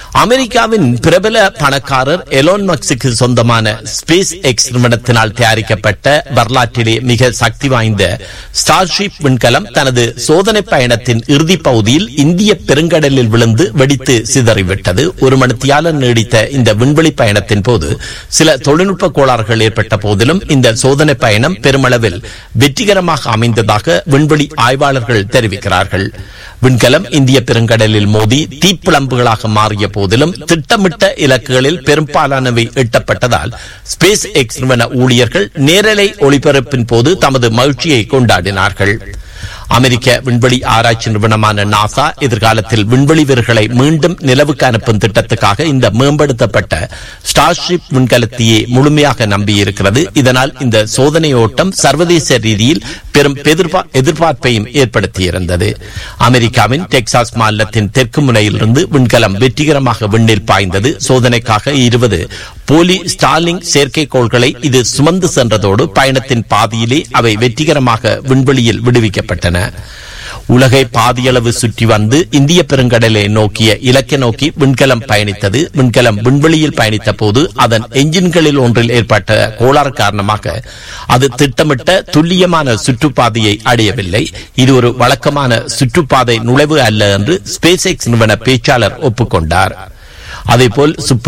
S1: அமெரிக்காவின் பிரபல பணக்காரர் எலோன் மக்ஸுக்கு சொந்தமான ஸ்பேஸ் எக்ஸ் நிறுவனத்தினால் தயாரிக்கப்பட்ட வரலாற்றிலே மிக சக்தி வாய்ந்த ஸ்டார்ஷிப் விண்கலம் தனது சோதனை பயணத்தின் இறுதி பகுதியில் இந்திய பெருங்கடலில் விழுந்து வெடித்து சிதறிவிட்டது ஒரு மணித்தியாலம் நீடித்த இந்த விண்வெளி பயணத்தின் போது சில தொழில்நுட்ப கோளாறுகள் ஏற்பட்ட போதிலும் இந்த சோதனை பயணம் பெருமளவில் வெற்றிகரமாக அமைந்ததாக விண்வெளி ஆய்வாளர்கள் தெரிவிக்கிறார்கள் விண்கலம் இந்திய பெருங்கடலில் மோதி தீப்பிழம்புகளாக மாறிய போதிலும் திட்டமிட்ட இலக்குகளில் பெரும்பாலானவை எட்டப்பட்டதால் ஸ்பேஸ் எக்ஸ் நிறுவன ஊழியர்கள் நேரலை ஒளிபரப்பின் போது தமது மகிழ்ச்சியை கொண்டாடினார்கள் அமெரிக்க விண்வெளி ஆராய்ச்சி நிறுவனமான நாசா எதிர்காலத்தில் விண்வெளி வீரர்களை மீண்டும் நிலவுக்கு அனுப்பும் திட்டத்துக்காக இந்த மேம்படுத்தப்பட்ட ஸ்டார்ஷிப் விண்கலத்தையே முழுமையாக நம்பியிருக்கிறது இதனால் இந்த சோதனை ஓட்டம் சர்வதேச ரீதியில் பெரும் எதிர்பா- எதிர்பார்ப்பையும் ஏற்படுத்தியிருந்தது அமெரிக்காவின் டெக்சாஸ் மாநிலத்தின் தெற்கு முனையிலிருந்து விண்கலம் வெற்றிகரமாக விண்ணில் பாய்ந்தது சோதனைக்காக இருபது போலி ஸ்டார்லிங் செயற்கைக்கோள்களை இது சுமந்து சென்றதோடு பயணத்தின் பாதியிலே அவை வெற்றிகரமாக விண்வெளியில் விடுவிக்கப்பட்டன உலகை பாதியளவு சுற்றி வந்து இந்திய பெருங்கடலை நோக்கிய இலக்கை நோக்கி விண்கலம் பயணித்தது விண்கலம் விண்வெளியில் பயணித்த போது அதன் என்ஜின்களில் ஒன்றில் ஏற்பட்ட கோளாறு காரணமாக அது திட்டமிட்ட துல்லியமான சுற்றுப்பாதையை அடையவில்லை இது ஒரு வழக்கமான சுற்றுப்பாதை நுழைவு அல்ல என்று ஸ்பேஸ் எக்ஸ் நிறுவன பேச்சாளர் ஒப்புக்கொண்டார் அதேபோல் சுப்ப